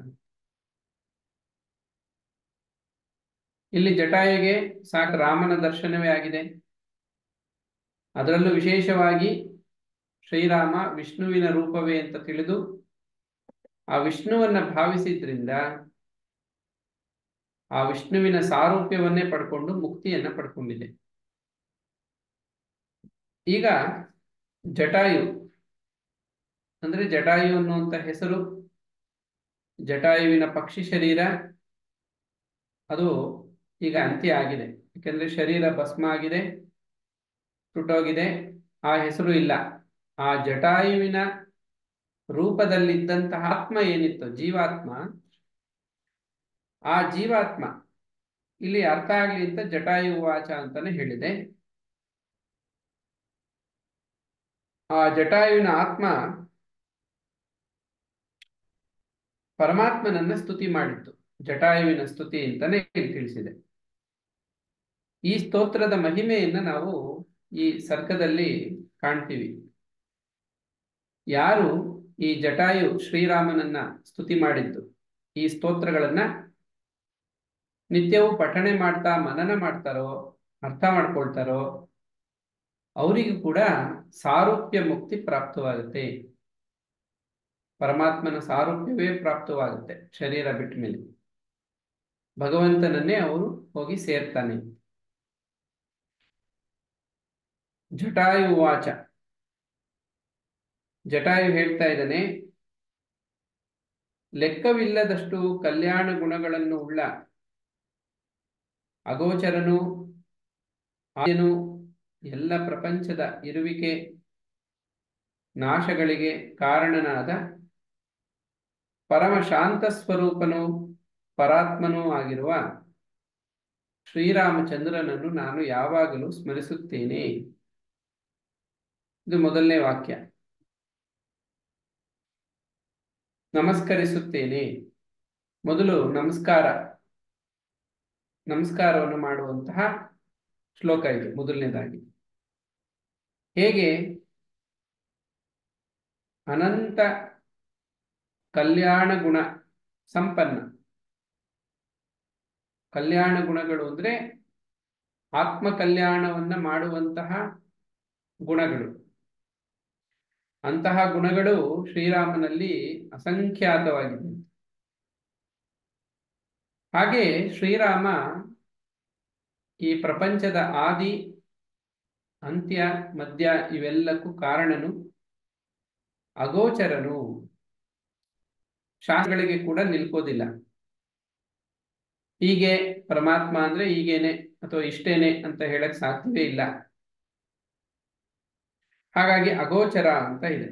ಇಲ್ಲಿ ಜಟಾಯುಗೆ ಸಾಕು ರಾಮನ ದರ್ಶನವೇ ಆಗಿದೆ ಅದರಲ್ಲೂ ವಿಶೇಷವಾಗಿ ಶ್ರೀರಾಮ ವಿಷ್ಣುವಿನ ರೂಪವೇ ಅಂತ ತಿಳಿದು ಆ ವಿಷ್ಣುವನ್ನ ಭಾವಿಸಿದ್ರಿಂದ ಆ ವಿಷ್ಣುವಿನ ಸಾರೂಪ್ಯವನ್ನೇ ಪಡ್ಕೊಂಡು ಮುಕ್ತಿಯನ್ನ ಪಡ್ಕೊಂಡಿದೆ ಈಗ ಜಟಾಯು ಅಂದ್ರೆ ಜಟಾಯು ಅನ್ನುವಂತ ಹೆಸರು ಜಟಾಯುವಿನ ಪಕ್ಷಿ ಶರೀರ ಅದು ಈಗ ಅಂತ್ಯ ಆಗಿದೆ ಯಾಕೆಂದ್ರೆ ಶರೀರ ಭಸ್ಮ ಆಗಿದೆ ಸುಟ್ಟೋಗಿದೆ ಆ ಹೆಸರು ಇಲ್ಲ ಆ ಜಟಾಯುವಿನ ರೂಪದಲ್ಲಿದ್ದಂತಹ ಆತ್ಮ ಏನಿತ್ತು ಜೀವಾತ್ಮ ಆ ಜೀವಾತ್ಮ ಇಲ್ಲಿ ಅರ್ಥ ಆಗ್ಲಿ ಅಂತ ಜಟಾಯು ವಾಚ ಅಂತಾನೆ ಹೇಳಿದೆ ಆ ಜಟಾಯುವಿನ ಆತ್ಮ ಪರಮಾತ್ಮನನ್ನ ಸ್ತುತಿ ಮಾಡಿತ್ತು ಜಟಾಯುವಿನ ಸ್ತುತಿ ಅಂತಾನೆ ಇಲ್ಲಿ ತಿಳಿಸಿದೆ ಈ ಸ್ತೋತ್ರದ ಮಹಿಮೆಯನ್ನ ನಾವು ಈ ಸರ್ಗದಲ್ಲಿ ಕಾಣ್ತೀವಿ ಯಾರು ಈ ಜಟಾಯು ಶ್ರೀರಾಮನನ್ನ ಸ್ತುತಿ ಮಾಡಿದ್ದು ಈ ಸ್ತೋತ್ರಗಳನ್ನ ನಿತ್ಯವೂ ಪಠಣೆ ಮಾಡ್ತಾ ಮನನ ಮಾಡ್ತಾರೋ ಅರ್ಥ ಮಾಡ್ಕೊಳ್ತಾರೋ ಅವರಿಗೂ ಕೂಡ ಸಾರೂಪ್ಯ ಮುಕ್ತಿ ಪ್ರಾಪ್ತವಾಗುತ್ತೆ ಪರಮಾತ್ಮನ ಸಾರೂಪ್ಯವೇ ಪ್ರಾಪ್ತವಾಗುತ್ತೆ ಶರೀರ ಬಿಟ್ಟ ಮೇಲೆ ಭಗವಂತನನ್ನೇ ಅವರು ಹೋಗಿ ಸೇರ್ತಾನೆ ಜಟಾಯು ವಾಚ ಜಟಾಯು ಹೇಳ್ತಾ ಇದ್ದಾನೆ ಲೆಕ್ಕವಿಲ್ಲದಷ್ಟು ಕಲ್ಯಾಣ ಗುಣಗಳನ್ನು ಉಳ್ಳ ಅಗೋಚರನು ಆಯನು ಎಲ್ಲ ಪ್ರಪಂಚದ ಇರುವಿಕೆ ನಾಶಗಳಿಗೆ ಕಾರಣನಾದ ಪರಮ ಶಾಂತ ಸ್ವರೂಪನು ಪರಾತ್ಮನೂ ಆಗಿರುವ ಶ್ರೀರಾಮಚಂದ್ರನನ್ನು ನಾನು ಯಾವಾಗಲೂ ಸ್ಮರಿಸುತ್ತೇನೆ ಇದು ಮೊದಲನೇ ವಾಕ್ಯ ನಮಸ್ಕರಿಸುತ್ತೇನೆ ಮೊದಲು ನಮಸ್ಕಾರ ನಮಸ್ಕಾರವನ್ನು ಮಾಡುವಂತಹ ಶ್ಲೋಕ ಇದು ಮೊದಲನೇದಾಗಿ ಹೇಗೆ ಅನಂತ ಕಲ್ಯಾಣ ಗುಣ ಸಂಪನ್ನ ಕಲ್ಯಾಣ ಗುಣಗಳು ಅಂದ್ರೆ ಆತ್ಮ ಕಲ್ಯಾಣವನ್ನ ಮಾಡುವಂತಹ ಗುಣಗಳು ಅಂತಹ ಗುಣಗಳು ಶ್ರೀರಾಮನಲ್ಲಿ ಅಸಂಖ್ಯಾತವಾಗಿದೆ ಹಾಗೆ ಶ್ರೀರಾಮ ಈ ಪ್ರಪಂಚದ ಆದಿ ಅಂತ್ಯ ಮಧ್ಯ ಇವೆಲ್ಲಕ್ಕೂ ಕಾರಣನು ಅಗೋಚರನು ಶಾಸ್ತ್ರಗಳಿಗೆ ಕೂಡ ನಿಲ್ಕೋದಿಲ್ಲ ಹೀಗೆ ಪರಮಾತ್ಮ ಅಂದ್ರೆ ಹೀಗೇನೆ ಅಥವಾ ಇಷ್ಟೇನೆ ಅಂತ ಹೇಳಕ್ ಸಾಧ್ಯವೇ ಇಲ್ಲ ಹಾಗಾಗಿ ಅಗೋಚರ ಅಂತ ಇದೆ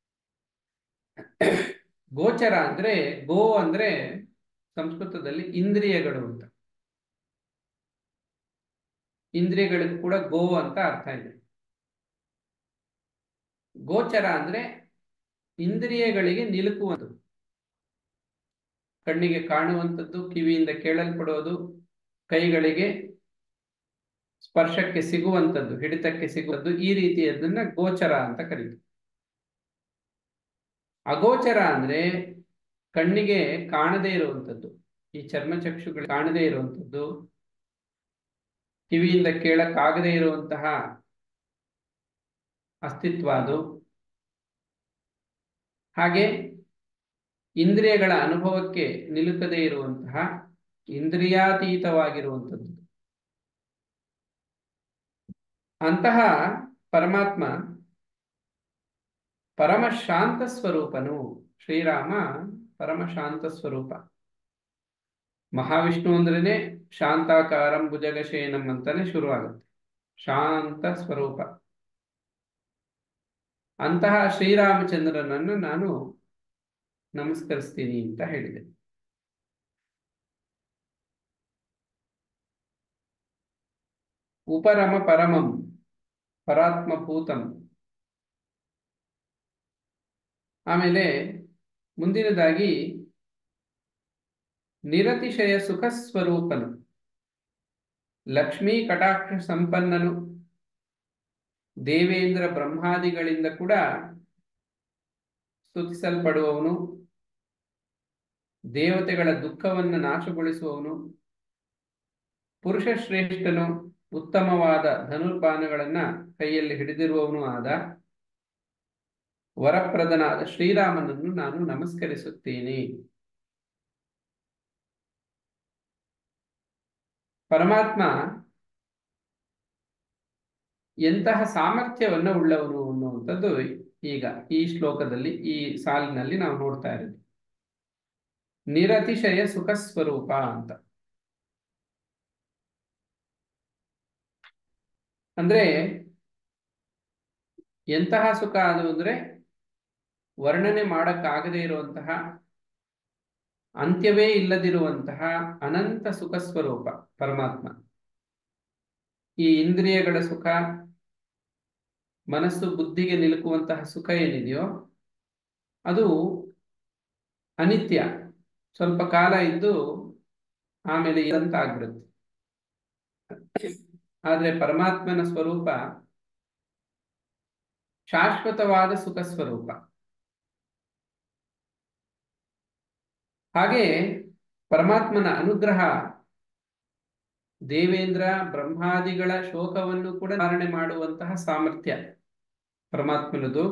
ಗೋಚರ ಅಂದ್ರೆ ಗೋ ಅಂದ್ರೆ ಸಂಸ್ಕೃತದಲ್ಲಿ ಇಂದ್ರಿಯಗಳು ಅಂತ ಇಂದ್ರಿಯಗಳಿಗೆ ಕೂಡ ಗೋ ಅಂತ ಅರ್ಥ ಇದೆ ಗೋಚರ ಅಂದ್ರೆ ಇಂದ್ರಿಯಗಳಿಗೆ ನಿಲುಕುವುದು ಕಣ್ಣಿಗೆ ಕಾಣುವಂಥದ್ದು ಕಿವಿಯಿಂದ ಕೇಳಲ್ಪಡೋದು ಕೈಗಳಿಗೆ ಸ್ಪರ್ಶಕ್ಕೆ ಸಿಗುವಂಥದ್ದು ಹಿಡಿತಕ್ಕೆ ಸಿಗುವುದು ಈ ರೀತಿಯದನ್ನ ಗೋಚರ ಅಂತ ಕರೀತೀವಿ ಅಗೋಚರ ಅಂದ್ರೆ ಕಣ್ಣಿಗೆ ಕಾಣದೇ ಇರುವಂಥದ್ದು ಈ ಚರ್ಮಚಕ್ಷುಗಳು ಕಾಣದೇ ಇರುವಂಥದ್ದು ಕಿವಿಯಿಂದ ಕೇಳಕ್ಕಾಗದೇ ಇರುವಂತಹ ಅಸ್ತಿತ್ವ ಅದು ಹಾಗೆ ಇಂದ್ರಿಯಗಳ ಅನುಭವಕ್ಕೆ ನಿಲುಕದೇ ಇರುವಂತಹ ಇಂದ್ರಿಯಾತೀತವಾಗಿರುವಂಥದ್ದು ಅಂತಹ ಪರಮಾತ್ಮ ಪರಮ ಶಾಂತ ಸ್ವರೂಪನು ಶ್ರೀರಾಮ ಪರಮ ಶಾಂತ ಸ್ವರೂಪ ಮಹಾವಿಷ್ಣು ಅಂದ್ರೇನೆ ಶಾಂತಾಕಾರಂ ಭುಜಗಶೇನಂ ಅಂತಾನೆ ಶುರುವಾಗುತ್ತೆ ಶಾಂತ ಸ್ವರೂಪ ಅಂತಹ ಶ್ರೀರಾಮಚಂದ್ರನನ್ನು ನಾನು ನಮಸ್ಕರಿಸ್ತೀನಿ ಅಂತ ಹೇಳಿದೆ ಉಪರಮ ಪರಮಂ ಪರಾತ್ಮಭೂತಂ ಆಮೇಲೆ ಮುಂದಿನದಾಗಿ ನಿರತಿಶಯ ಸುಖ ಸ್ವರೂಪನು ಲಕ್ಷ್ಮೀ ಕಟಾಕ್ಷ ಸಂಪನ್ನನು ದೇವೇಂದ್ರ ಬ್ರಹ್ಮಾದಿಗಳಿಂದ ಕೂಡ ಸ್ತುತಿಸಲ್ಪಡುವವನು ದೇವತೆಗಳ ದುಃಖವನ್ನು ನಾಶಗೊಳಿಸುವವನು ಪುರುಷ ಶ್ರೇಷ್ಠನು ಉತ್ತಮವಾದ ಧನುರ್ಬಾಣಗಳನ್ನ ಕೈಯಲ್ಲಿ ಹಿಡಿದಿರುವವನು ಆದ ವರಪ್ರದನಾದ ಶ್ರೀರಾಮನನ್ನು ನಾನು ನಮಸ್ಕರಿಸುತ್ತೇನೆ ಪರಮಾತ್ಮ ಎಂತಹ ಸಾಮರ್ಥ್ಯವನ್ನ ಉಳ್ಳವನು ಅನ್ನುವಂಥದ್ದು ಈಗ ಈ ಶ್ಲೋಕದಲ್ಲಿ ಈ ಸಾಲಿನಲ್ಲಿ ನಾವು ನೋಡ್ತಾ ಇರೋದು ನಿರತಿಶಯ ಸುಖ ಸ್ವರೂಪ ಅಂತ ಅಂದ್ರೆ ಎಂತಹ ಸುಖ ಅದು ಅಂದ್ರೆ ವರ್ಣನೆ ಮಾಡಕ್ಕಾಗದೇ ಇರುವಂತಹ ಅಂತ್ಯವೇ ಇಲ್ಲದಿರುವಂತಹ ಅನಂತ ಸುಖ ಸ್ವರೂಪ ಪರಮಾತ್ಮ ಈ ಇಂದ್ರಿಯಗಳ ಸುಖ ಮನಸ್ಸು ಬುದ್ಧಿಗೆ ನಿಲುಕುವಂತಹ ಸುಖ ಏನಿದೆಯೋ ಅದು ಅನಿತ್ಯ ಸ್ವಲ್ಪ ಕಾಲ ಇದ್ದು ಆಮೇಲೆ ಇದಂತ ಆಗ್ಬಿಡುತ್ತೆ ಆದ್ರೆ ಪರಮಾತ್ಮನ ಸ್ವರೂಪ ಶಾಶ್ವತವಾದ ಸುಖ ಸ್ವರೂಪ ಹಾಗೆ ಪರಮಾತ್ಮನ ಅನುಗ್ರಹ ದೇವೇಂದ್ರ ಬ್ರಹ್ಮಾದಿಗಳ ಶೋಕವನ್ನು ಕೂಡ ಧಾರಣೆ ಮಾಡುವಂತಹ ಸಾಮರ್ಥ್ಯ ಪರಮಾತ್ಮನದು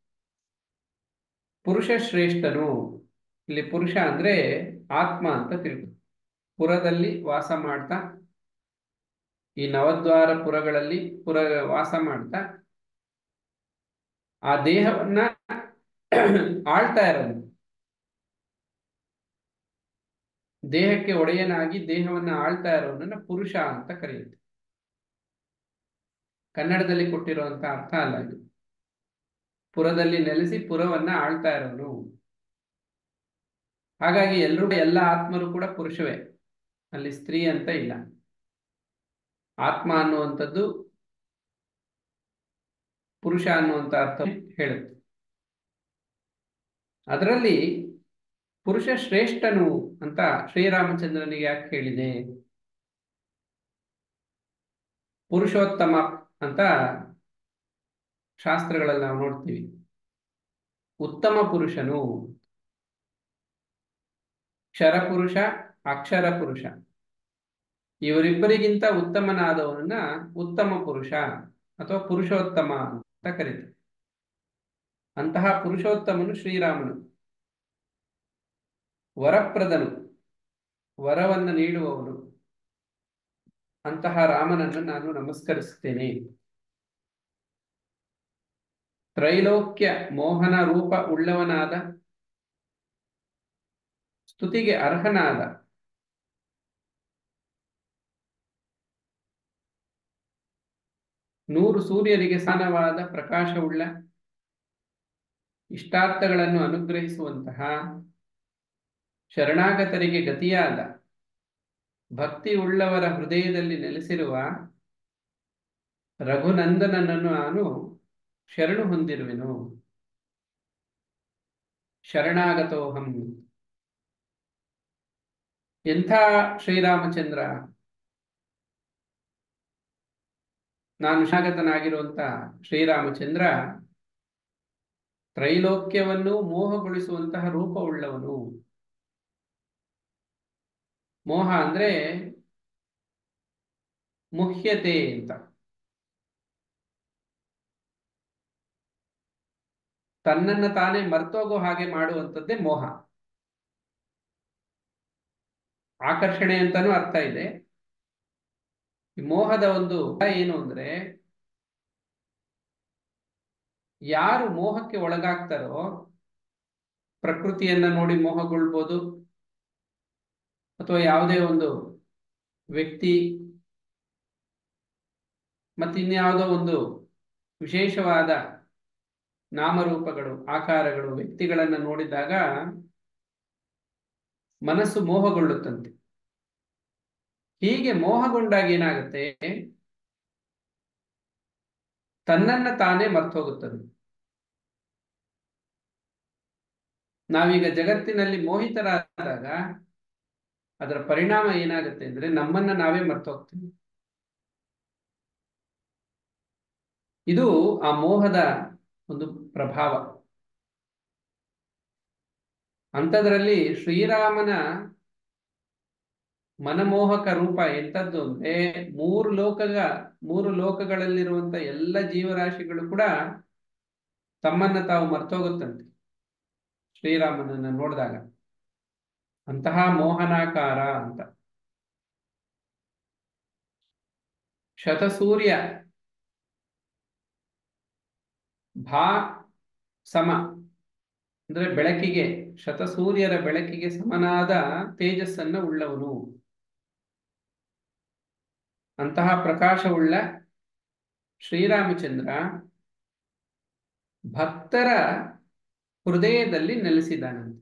ಪುರುಷ ಶ್ರೇಷ್ಠನು ಇಲ್ಲಿ ಪುರುಷ ಅಂದ್ರೆ ಆತ್ಮ ಅಂತ ತಿಳ್ಕೊ ಪುರದಲ್ಲಿ ವಾಸ ಮಾಡ್ತಾ ಈ ನವದ್ವಾರ ಪುರಗಳಲ್ಲಿ ಪುರ ವಾಸ ಮಾಡ್ತಾ ಆ ದೇಹವನ್ನ ಆಳ್ತಾ ಇರೋದು ದೇಹಕ್ಕೆ ಒಡೆಯನಾಗಿ ದೇಹವನ್ನ ಆಳ್ತಾ ಇರೋನನ್ನ ಪುರುಷ ಅಂತ ಕರೆಯುತ್ತೆ ಕನ್ನಡದಲ್ಲಿ ಕೊಟ್ಟಿರುವಂತ ಅರ್ಥ ಅಲ್ಲ ಇದು ಪುರದಲ್ಲಿ ನೆಲೆಸಿ ಪುರವನ್ನ ಆಳ್ತಾ ಇರೋನು ಹಾಗಾಗಿ ಎಲ್ಲರೂ ಎಲ್ಲ ಆತ್ಮರು ಕೂಡ ಪುರುಷವೇ ಅಲ್ಲಿ ಸ್ತ್ರೀ ಅಂತ ಇಲ್ಲ ಆತ್ಮ ಅನ್ನುವಂಥದ್ದು ಪುರುಷ ಅನ್ನುವಂಥ ಅರ್ಥ ಹೇಳುತ್ತೆ ಅದರಲ್ಲಿ ಪುರುಷ ಶ್ರೇಷ್ಠನು ಅಂತ ಶ್ರೀರಾಮಚಂದ್ರನಿಗೆ ಯಾಕೆ ಹೇಳಿದೆ ಪುರುಷೋತ್ತಮ ಅಂತ ಶಾಸ್ತ್ರಗಳಲ್ಲಿ ನಾವು ನೋಡ್ತೀವಿ ಉತ್ತಮ ಪುರುಷನು ಕ್ಷರಪುರುಷ ಅಕ್ಷರ ಪುರುಷ ಇವರಿಬ್ಬರಿಗಿಂತ ಉತ್ತಮನಾದವನನ್ನ ಉತ್ತಮ ಪುರುಷ ಅಥವಾ ಪುರುಷೋತ್ತಮ ಅಂತ ಕರೀತಾರೆ ಅಂತಹ ಪುರುಷೋತ್ತಮನು ಶ್ರೀರಾಮನು ವರಪ್ರದನು ವರವನ್ನು ನೀಡುವವನು ಅಂತಹ ರಾಮನನ್ನು ನಾನು ನಮಸ್ಕರಿಸುತ್ತೇನೆ ತ್ರೈಲೋಕ್ಯ ಮೋಹನ ರೂಪ ಉಳ್ಳವನಾದ ಸ್ತುತಿಗೆ ಅರ್ಹನಾದ ನೂರು ಸೂರ್ಯರಿಗೆ ಸಮಾನವಾದ ಪ್ರಕಾಶವುಳ್ಳ ಇಷ್ಟಾರ್ಥಗಳನ್ನು ಅನುಗ್ರಹಿಸುವಂತಹ ಶರಣಾಗತರಿಗೆ ಗತಿಯಾದ ಭಕ್ತಿ ಉಳ್ಳವರ ಹೃದಯದಲ್ಲಿ ನೆಲೆಸಿರುವ ರಘುನಂದನನನ್ನು ನಾನು ಶರಣು ಹೊಂದಿರುವೆನು ಶರಣಾಗತೋಹಂ ಎಂಥ ಶ್ರೀರಾಮಚಂದ್ರ ನಾನು ಶಾಗತನಾಗಿರುವಂತ ಶ್ರೀರಾಮಚಂದ್ರ ತ್ರೈಲೋಕ್ಯವನ್ನು ಮೋಹಗೊಳಿಸುವಂತಹ ರೂಪವುಳ್ಳವನು ಮೋಹ ಅಂದ್ರೆ ಮುಖ್ಯತೆ ಅಂತ ತನ್ನನ್ನ ತಾನೇ ಮರ್ತೋಗೋ ಹಾಗೆ ಮಾಡುವಂಥದ್ದೇ ಮೋಹ ಆಕರ್ಷಣೆ ಅಂತಾನೂ ಅರ್ಥ ಇದೆ ಈ ಮೋಹದ ಒಂದು ಏನು ಅಂದ್ರೆ ಯಾರು ಮೋಹಕ್ಕೆ ಒಳಗಾಗ್ತಾರೋ ಪ್ರಕೃತಿಯನ್ನ ನೋಡಿ ಮೋಹಗೊಳ್ಬೋದು ಅಥವಾ ಯಾವುದೇ ಒಂದು ವ್ಯಕ್ತಿ ಮತ್ತಿನ್ಯಾವುದೋ ಒಂದು ವಿಶೇಷವಾದ ನಾಮರೂಪಗಳು ಆಕಾರಗಳು ವ್ಯಕ್ತಿಗಳನ್ನು ನೋಡಿದಾಗ ಮನಸ್ಸು ಮೋಹಗೊಳ್ಳುತ್ತಂತೆ ಹೀಗೆ ಮೋಹಗೊಂಡಾಗ ಏನಾಗುತ್ತೆ ತನ್ನನ್ನ ತಾನೇ ಮರ್ತೋಗುತ್ತದೆ ನಾವೀಗ ಜಗತ್ತಿನಲ್ಲಿ ಮೋಹಿತರಾದಾಗ ಅದರ ಪರಿಣಾಮ ಏನಾಗುತ್ತೆ ಅಂದ್ರೆ ನಮ್ಮನ್ನ ನಾವೇ ಮರ್ತೋಗ್ತೀವಿ ಇದು ಆ ಮೋಹದ ಒಂದು ಪ್ರಭಾವ ಅಂಥದ್ರಲ್ಲಿ ಶ್ರೀರಾಮನ ಮನಮೋಹಕ ರೂಪ ಎಂಥದ್ದು ಅಂದ್ರೆ ಮೂರು ಲೋಕಗ ಮೂರು ಲೋಕಗಳಲ್ಲಿರುವಂತ ಎಲ್ಲ ಜೀವರಾಶಿಗಳು ಕೂಡ ತಮ್ಮನ್ನ ತಾವು ಮರ್ತೋಗುತ್ತಂತೆ ಶ್ರೀರಾಮನನ್ನ ನೋಡಿದಾಗ ಅಂತಹ ಮೋಹನಾಕಾರ ಅಂತ ಶತಸೂರ್ಯ ಭಾ ಸಮ ಅಂದ್ರೆ ಬೆಳಕಿಗೆ ಶತಸೂರ್ಯರ ಬೆಳಕಿಗೆ ಸಮನಾದ ತೇಜಸ್ಸನ್ನ ಉಳ್ಳವನು ಅಂತಹ ಪ್ರಕಾಶವುಳ್ಳ ಶ್ರೀರಾಮಚಂದ್ರ ಭಕ್ತರ ಹೃದಯದಲ್ಲಿ ನೆಲೆಸಿದಾನಂತೆ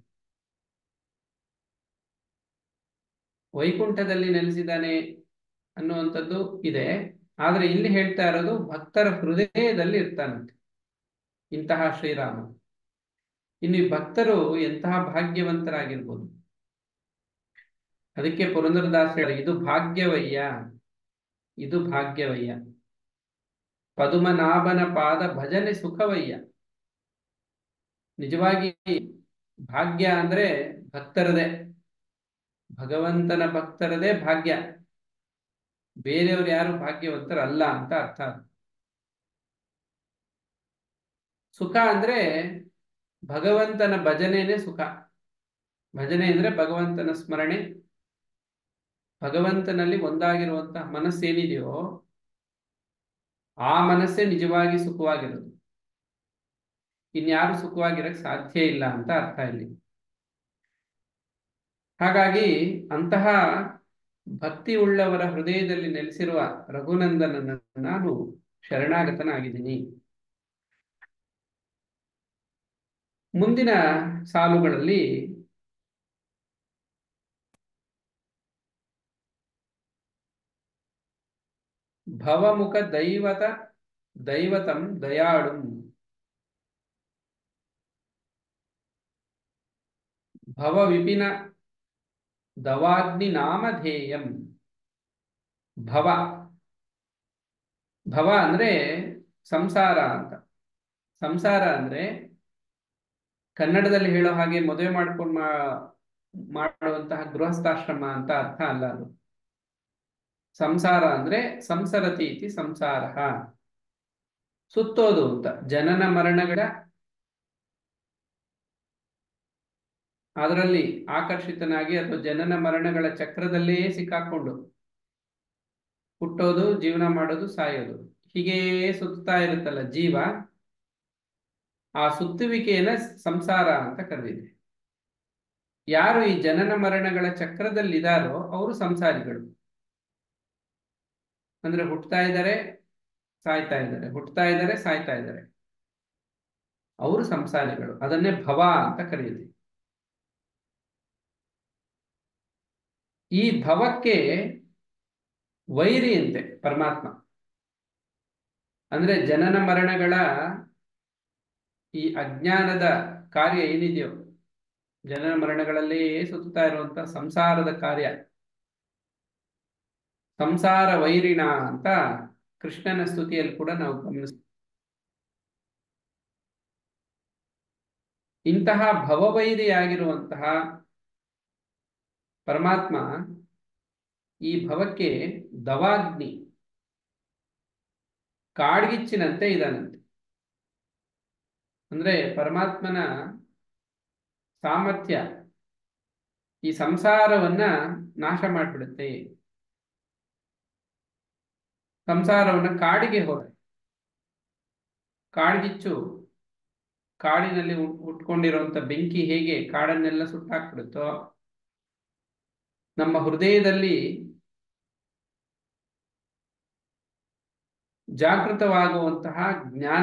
ವೈಕುಂಠದಲ್ಲಿ ನೆಲೆಸಿದ್ದಾನೆ ಅನ್ನುವಂಥದ್ದು ಇದೆ ಆದ್ರೆ ಇಲ್ಲಿ ಹೇಳ್ತಾ ಇರೋದು ಭಕ್ತರ ಹೃದಯದಲ್ಲಿ ಇರ್ತಾನಂತೆ ಇಂತಹ ಶ್ರೀರಾಮ ಇನ್ನು ಈ ಭಕ್ತರು ಎಂತಹ ಭಾಗ್ಯವಂತರಾಗಿರ್ಬೋದು ಅದಕ್ಕೆ ಪುರಂದರದಾಸ ಹೇಳ ಇದು ಭಾಗ್ಯವಯ್ಯ ಇದು ಭಾಗ್ಯವಯ್ಯ ಪದುಮನಾಭನ ಪಾದ ಭಜನೆ ಸುಖವಯ್ಯ ನಿಜವಾಗಿ ಭಾಗ್ಯ ಅಂದ್ರೆ ಭಕ್ತರದೇ ಭಗವಂತನ ಭಕ್ತರದೇ ಭಾಗ್ಯ ಬೇರೆಯವರು ಯಾರು ಭಾಗ್ಯವಂತರಲ್ಲ ಅಂತ ಅರ್ಥ ಸುಖ ಅಂದ್ರೆ ಭಗವಂತನ ಭಜನೆನೇ ಸುಖ ಭಜನೆ ಅಂದ್ರೆ ಭಗವಂತನ ಸ್ಮರಣೆ ಭಗವಂತನಲ್ಲಿ ಒಂದಾಗಿರುವಂತಹ ಮನಸ್ಸೇನಿದೆಯೋ ಆ ಮನಸ್ಸೇ ನಿಜವಾಗಿ ಸುಖವಾಗಿರೋದು ಇನ್ಯಾರು ಸುಖವಾಗಿರಕ್ ಸಾಧ್ಯ ಇಲ್ಲ ಅಂತ ಅರ್ಥ ಇಲ್ಲಿ ಹಾಗಾಗಿ ಅಂತಹ ಭಕ್ತಿ ಉಳ್ಳವರ ಹೃದಯದಲ್ಲಿ ನೆಲೆಸಿರುವ ರಘುನಂದನನ ನಾನು ಶರಣಾಗತನಾಗಿದ್ದೀನಿ ಮುಂದಿನ ಸಾಲುಗಳಲ್ಲಿ ಭವಮುಖ ದೈವತ ದೈವತಂ ದಯಾಳು ಭವ ವಿಪಿನ ದವಾಗ್ನಿ ನಾಮಧೇಯಂ ಭವ ಭವ ಅಂದ್ರೆ ಸಂಸಾರ ಅಂತ ಸಂಸಾರ ಅಂದ್ರೆ ಕನ್ನಡದಲ್ಲಿ ಹೇಳೋ ಹಾಗೆ ಮದುವೆ ಮಾಡ್ಕೊಂಡು ಮಾಡುವಂತಹ ಗೃಹಸ್ಥಾಶ್ರಮ ಅಂತ ಅರ್ಥ ಅಲ್ಲ ಅದು ಸಂಸಾರ ಅಂದ್ರೆ ಸಂಸರತಿ ಇತಿ ಸಂಸಾರ ಸುತ್ತೋದು ಅಂತ ಜನನ ಮರಣಗಳ ಅದರಲ್ಲಿ ಆಕರ್ಷಿತನಾಗಿ ಅಥವಾ ಜನನ ಮರಣಗಳ ಚಕ್ರದಲ್ಲೇ ಸಿಕ್ಕಾಕೊಂಡು ಹುಟ್ಟೋದು ಜೀವನ ಮಾಡೋದು ಸಾಯೋದು ಹೀಗೆ ಸುತ್ತಾ ಇರುತ್ತಲ್ಲ ಜೀವ ಆ ಸುತ್ತುವಿಕೆಯನ್ನ ಸಂಸಾರ ಅಂತ ಕರೆದಿದೆ ಯಾರು ಈ ಜನನ ಮರಣಗಳ ಚಕ್ರದಲ್ಲಿದ್ದಾರೋ ಅವರು ಸಂಸಾರಿಗಳು ಅಂದ್ರೆ ಹುಟ್ಟತಾ ಇದ್ದಾರೆ ಸಾಯ್ತಾ ಇದ್ದಾರೆ ಹುಟ್ಟತಾ ಇದ್ದಾರೆ ಸಾಯ್ತಾ ಇದ್ದಾರೆ ಅವರು ಸಂಸಾರಿಗಳು ಅದನ್ನೇ ಭವ ಅಂತ ಕರೆಯುತ್ತೆ ಈ ಭವಕ್ಕೆ ವೈರಿಯಂತೆ ಪರಮಾತ್ಮ ಅಂದ್ರೆ ಜನನ ಮರಣಗಳ ಈ ಅಜ್ಞಾನದ ಕಾರ್ಯ ಏನಿದೆಯೋ ಜನನ ಮರಣಗಳಲ್ಲೇ ಸುತ್ತಾ ಇರುವಂತ ಸಂಸಾರದ ಕಾರ್ಯ ಸಂಸಾರ ವೈರಿಣ ಅಂತ ಕೃಷ್ಣನ ಸ್ತುತಿಯಲ್ಲಿ ಕೂಡ ನಾವು ಗಮನಿಸ್ ಇಂತಹ ಭವವೈರಿಯಾಗಿರುವಂತಹ ಪರಮಾತ್ಮ ಈ ಭವಕ್ಕೆ ದವಾಗ್ನಿ ಕಾಡ್ಗಿಚ್ಚಿನಂತೆ ಇದಾನಂತೆ ಅಂದ್ರೆ ಪರಮಾತ್ಮನ ಸಾಮರ್ಥ್ಯ ಈ ಸಂಸಾರವನ್ನ ನಾಶ ಮಾಡಿಬಿಡುತ್ತೆ ಸಂಸಾರವನ್ನ ಕಾಡಿಗೆ ಹೋದ ಕಾಡ್ಗಿಚ್ಚು ಕಾಡಿನಲ್ಲಿ ಹುಟ್ಕೊಂಡಿರುವಂತ ಬೆಂಕಿ ಹೇಗೆ ಕಾಡನ್ನೆಲ್ಲ ಸುಟ್ಟಾಕ್ಬಿಡುತ್ತೋ ನಮ್ಮ ಹೃದಯದಲ್ಲಿ ಜಾಗೃತವಾಗುವಂತಹ ಜ್ಞಾನ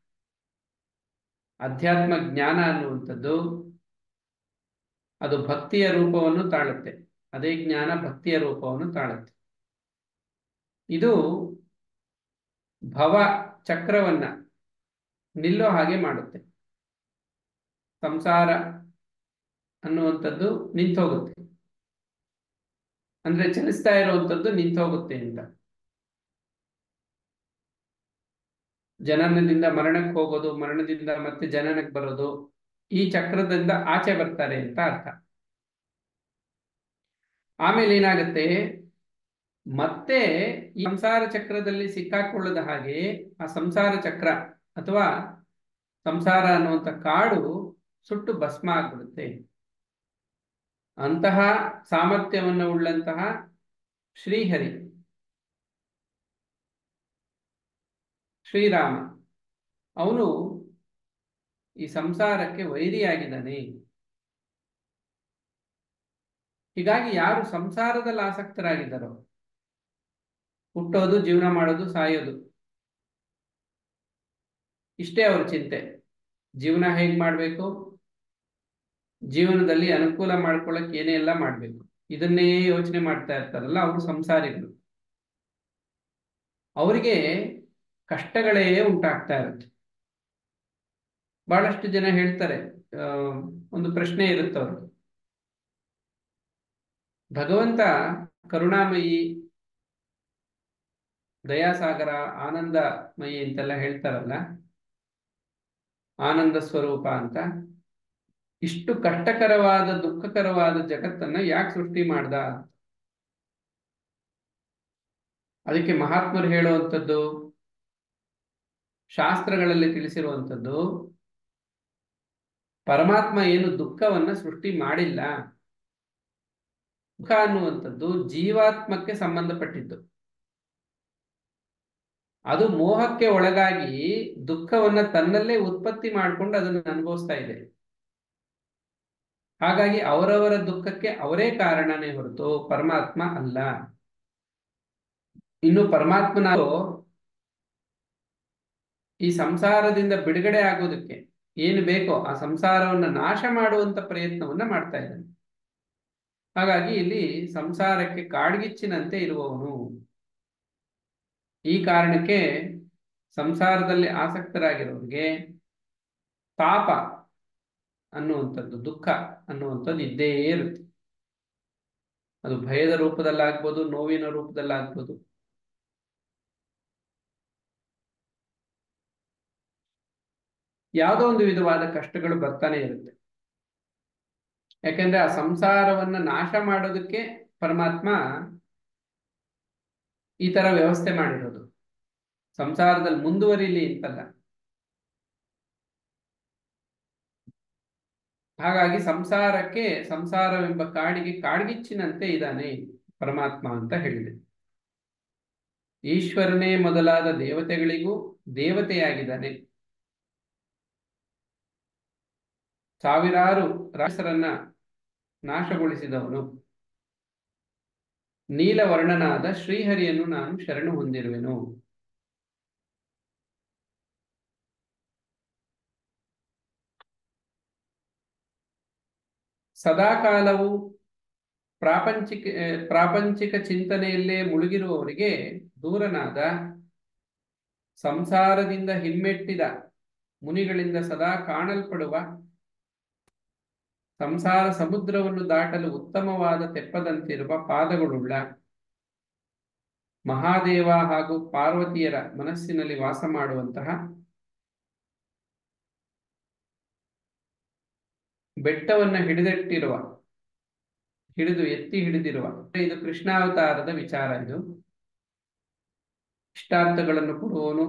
ಅಧ್ಯಾತ್ಮ ಜ್ಞಾನ ಅನ್ನುವಂಥದ್ದು ಅದು ಭಕ್ತಿಯ ರೂಪವನ್ನು ತಾಳುತ್ತೆ ಅದೇ ಜ್ಞಾನ ಭಕ್ತಿಯ ರೂಪವನ್ನು ತಾಳುತ್ತೆ ಇದು ಭವ ಚಕ್ರವನ್ನ ನಿಲ್ಲೋ ಹಾಗೆ ಮಾಡುತ್ತೆ ಸಂಸಾರ ಅನ್ನುವಂಥದ್ದು ನಿಂತೋಗುತ್ತೆ ಅಂದ್ರೆ ಚಲಿಸ್ತಾ ಇರುವಂಥದ್ದು ನಿಂತೋಗುತ್ತೆ ಅಂತ ಜನನದಿಂದ ಮರಣಕ್ಕೆ ಹೋಗೋದು ಮರಣದಿಂದ ಮತ್ತೆ ಜನನಕ್ಕೆ ಬರೋದು ಈ ಚಕ್ರದಿಂದ ಆಚೆ ಬರ್ತಾರೆ ಅಂತ ಅರ್ಥ ಆಮೇಲೆ ಏನಾಗುತ್ತೆ ಮತ್ತೆ ಈ ಸಂಸಾರ ಚಕ್ರದಲ್ಲಿ ಸಿಕ್ಕಾಕೊಳ್ಳದ ಹಾಗೆ ಆ ಸಂಸಾರ ಚಕ್ರ ಅಥವಾ ಸಂಸಾರ ಅನ್ನುವಂಥ ಕಾಡು ಸುಟ್ಟು ಭಸ್ಮ ಆಗ್ಬಿಡುತ್ತೆ ಅಂತಹ ಸಾಮರ್ಥ್ಯವನ್ನು ಉಳ್ಳಂತಹ ಶ್ರೀಹರಿ ಶ್ರೀರಾಮ ಅವನು ಈ ಸಂಸಾರಕ್ಕೆ ವೈರಿಯಾಗಿದ್ದಾನೆ ಹೀಗಾಗಿ ಯಾರು ಸಂಸಾರದಲ್ಲಿ ಆಸಕ್ತರಾಗಿದ್ದಾರೋ ಹುಟ್ಟೋದು ಜೀವನ ಮಾಡೋದು ಸಾಯೋದು ಇಷ್ಟೇ ಅವ್ರ ಚಿಂತೆ ಜೀವನ ಹೇಗ್ ಮಾಡಬೇಕು ಜೀವನದಲ್ಲಿ ಅನುಕೂಲ ಮಾಡ್ಕೊಳ್ಳಕ್ ಏನೇ ಎಲ್ಲ ಮಾಡ್ಬೇಕು ಇದನ್ನೇ ಯೋಚನೆ ಮಾಡ್ತಾ ಇರ್ತಾರಲ್ಲ ಅವರು ಸಂಸಾರಿಗಳು ಅವರಿಗೆ ಕಷ್ಟಗಳೇ ಉಂಟಾಗ್ತಾ ಇರುತ್ತೆ ಬಹಳಷ್ಟು ಜನ ಹೇಳ್ತಾರೆ ಒಂದು ಪ್ರಶ್ನೆ ಇರುತ್ತೆ ಅವ್ರಿಗೆ ಭಗವಂತ ಕರುಣಾಮಯಿ ದಯಾಸಾಗರ ಆನಂದಮಯಿ ಅಂತೆಲ್ಲ ಹೇಳ್ತಾರಲ್ಲ ಆನಂದ ಸ್ವರೂಪ ಅಂತ ಇಷ್ಟು ಕಷ್ಟಕರವಾದ ದುಃಖಕರವಾದ ಜಗತ್ತನ್ನ ಯಾಕೆ ಸೃಷ್ಟಿ ಮಾಡ್ದ ಅದಕ್ಕೆ ಮಹಾತ್ಮರು ಹೇಳುವಂಥದ್ದು ಶಾಸ್ತ್ರಗಳಲ್ಲಿ ತಿಳಿಸಿರುವಂಥದ್ದು ಪರಮಾತ್ಮ ಏನು ದುಃಖವನ್ನ ಸೃಷ್ಟಿ ಮಾಡಿಲ್ಲ ದುಃಖ ಅನ್ನುವಂಥದ್ದು ಜೀವಾತ್ಮಕ್ಕೆ ಸಂಬಂಧಪಟ್ಟಿದ್ದು ಅದು ಮೋಹಕ್ಕೆ ಒಳಗಾಗಿ ದುಃಖವನ್ನ ತನ್ನಲ್ಲೇ ಉತ್ಪತ್ತಿ ಮಾಡಿಕೊಂಡು ಅದನ್ನು ಅನುಭವಿಸ್ತಾ ಇದೆ ಹಾಗಾಗಿ ಅವರವರ ದುಃಖಕ್ಕೆ ಅವರೇ ಕಾರಣನೇ ಹೊರತು ಪರಮಾತ್ಮ ಅಲ್ಲ ಇನ್ನು ಪರಮಾತ್ಮನ ಈ ಸಂಸಾರದಿಂದ ಬಿಡುಗಡೆ ಆಗೋದಕ್ಕೆ ಏನು ಬೇಕೋ ಆ ಸಂಸಾರವನ್ನ ನಾಶ ಮಾಡುವಂತ ಪ್ರಯತ್ನವನ್ನ ಮಾಡ್ತಾ ಇದ್ದಾನೆ ಹಾಗಾಗಿ ಇಲ್ಲಿ ಸಂಸಾರಕ್ಕೆ ಕಾಡ್ಗಿಚ್ಚಿನಂತೆ ಇರುವವನು ಈ ಕಾರಣಕ್ಕೆ ಸಂಸಾರದಲ್ಲಿ ಆಸಕ್ತರಾಗಿರೋರಿಗೆ ತಾಪ ಅನ್ನುವಂಥದ್ದು ದುಃಖ ಅನ್ನುವಂಥದ್ದು ಇದ್ದೇ ಇರುತ್ತೆ ಅದು ಭಯದ ರೂಪದಲ್ಲಾಗ್ಬೋದು ನೋವಿನ ರೂಪದಲ್ಲಾಗ್ಬೋದು ಯಾವುದೋ ಒಂದು ವಿಧವಾದ ಕಷ್ಟಗಳು ಬರ್ತಾನೆ ಇರುತ್ತೆ ಯಾಕೆಂದ್ರೆ ಆ ಸಂಸಾರವನ್ನ ನಾಶ ಮಾಡೋದಕ್ಕೆ ಪರಮಾತ್ಮ ಈ ತರ ವ್ಯವಸ್ಥೆ ಮಾಡಿರೋದು ಸಂಸಾರದಲ್ಲಿ ಮುಂದುವರಿಲಿ ಅಂತಲ್ಲ ಹಾಗಾಗಿ ಸಂಸಾರಕ್ಕೆ ಸಂಸಾರವೆಂಬ ಕಾಡಿಗೆ ಕಾಡ್ಗಿಚ್ಚಿನಂತೆ ಇದ್ದಾನೆ ಪರಮಾತ್ಮ ಅಂತ ಹೇಳಿದೆ ಈಶ್ವರನೇ ಮೊದಲಾದ ದೇವತೆಗಳಿಗೂ ದೇವತೆಯಾಗಿದ್ದಾನೆ ಸಾವಿರಾರು ರಾಸರನ್ನ ನಾಶಗೊಳಿಸಿದವನು ನೀಲವರ್ಣನಾದ ಶ್ರೀಹರಿಯನ್ನು ನಾನು ಶರಣು ಹೊಂದಿರುವೆನು ಸದಾಕಾಲವು ಪ್ರಾಪಂಚಿಕ ಪ್ರಾಪಂಚಿಕ ಚಿಂತನೆಯಲ್ಲೇ ಮುಳುಗಿರುವವರಿಗೆ ದೂರನಾದ ಸಂಸಾರದಿಂದ ಹಿಮ್ಮೆಟ್ಟಿದ ಮುನಿಗಳಿಂದ ಸದಾ ಕಾಣಲ್ಪಡುವ ಸಂಸಾರ ಸಮುದ್ರವನ್ನು ದಾಟಲು ಉತ್ತಮವಾದ ತೆಪ್ಪದಂತಿರುವ ಪಾದಗಳುಳ್ಳ ಮಹಾದೇವ ಹಾಗೂ ಪಾರ್ವತಿಯರ ಮನಸ್ಸಿನಲ್ಲಿ ವಾಸ ಮಾಡುವಂತಹ ಬೆಟ್ಟವನ್ನ ಹಿಡಿದಿಟ್ಟಿರುವ ಹಿಡಿದು ಎತ್ತಿ ಹಿಡಿದಿರುವ ಇದು ಕೃಷ್ಣಾವತಾರದ ವಿಚಾರ ಇದು ಇಷ್ಟಾರ್ಥಗಳನ್ನು ಕೊಡುವವನು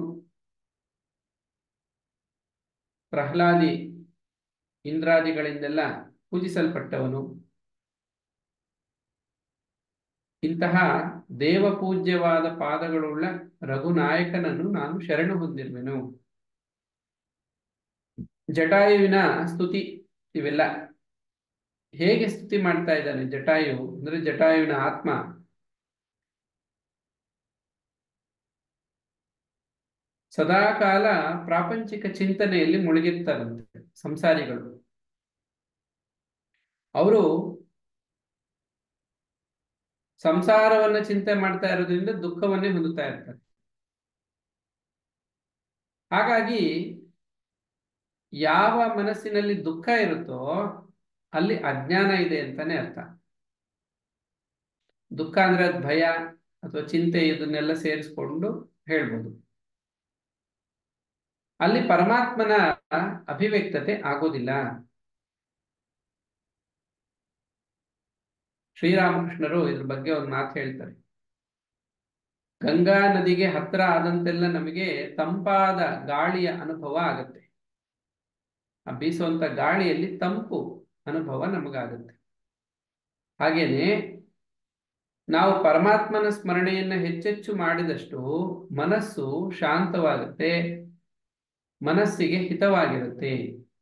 ಪ್ರಹ್ಲಾದಿ ಇಂದ್ರಾದಿಗಳಿಂದೆಲ್ಲ ಪೂಜಿಸಲ್ಪಟ್ಟವನು ಇಂತಹ ದೇವಪೂಜ್ಯವಾದ ಪಾದಗಳುಳ್ಳ ರಘುನಾಯಕನನ್ನು ನಾನು ಶರಣು ಹೊಂದಿರುವೆನು ಜಟಾಯುವಿನ ಸ್ತುತಿ ಇವೆಲ್ಲ ಹೇಗೆ ಸ್ತುತಿ ಮಾಡ್ತಾ ಇದ್ದಾನೆ ಜಟಾಯು ಅಂದ್ರೆ ಜಟಾಯುವಿನ ಆತ್ಮ ಸದಾಕಾಲ ಪ್ರಾಪಂಚಿಕ ಚಿಂತನೆಯಲ್ಲಿ ಮುಳುಗಿರ್ತಾರಂತೆ ಸಂಸಾರಿಗಳು ಅವರು ಸಂಸಾರವನ್ನ ಚಿಂತೆ ಮಾಡ್ತಾ ಇರೋದ್ರಿಂದ ದುಃಖವನ್ನೇ ಹೊಂದುತ್ತಾ ಇರ್ತಾರೆ ಹಾಗಾಗಿ ಯಾವ ಮನಸ್ಸಿನಲ್ಲಿ ದುಃಖ ಇರುತ್ತೋ ಅಲ್ಲಿ ಅಜ್ಞಾನ ಇದೆ ಅಂತಾನೆ ಅರ್ಥ ದುಃಖ ಅಂದ್ರೆ ಅದು ಭಯ ಅಥವಾ ಚಿಂತೆ ಇದನ್ನೆಲ್ಲ ಸೇರಿಸ್ಕೊಂಡು ಹೇಳ್ಬೋದು ಅಲ್ಲಿ ಪರಮಾತ್ಮನ ಅಭಿವ್ಯಕ್ತತೆ ಆಗೋದಿಲ್ಲ ಶ್ರೀರಾಮಕೃಷ್ಣರು ಇದ್ರ ಬಗ್ಗೆ ಒಂದು ಮಾತು ಹೇಳ್ತಾರೆ ಗಂಗಾ ನದಿಗೆ ಹತ್ರ ಆದಂತೆಲ್ಲ ನಮಗೆ ತಂಪಾದ ಗಾಳಿಯ ಅನುಭವ ಆಗತ್ತೆ ಆ ಬೀಸುವಂತ ಗಾಳಿಯಲ್ಲಿ ತಂಪು ಅನುಭವ ನಮಗಾಗುತ್ತೆ ಹಾಗೇನೆ ನಾವು ಪರಮಾತ್ಮನ ಸ್ಮರಣೆಯನ್ನ ಹೆಚ್ಚೆಚ್ಚು ಮಾಡಿದಷ್ಟು ಮನಸ್ಸು ಶಾಂತವಾಗುತ್ತೆ ಮನಸ್ಸಿಗೆ ಹಿತವಾಗಿರುತ್ತೆ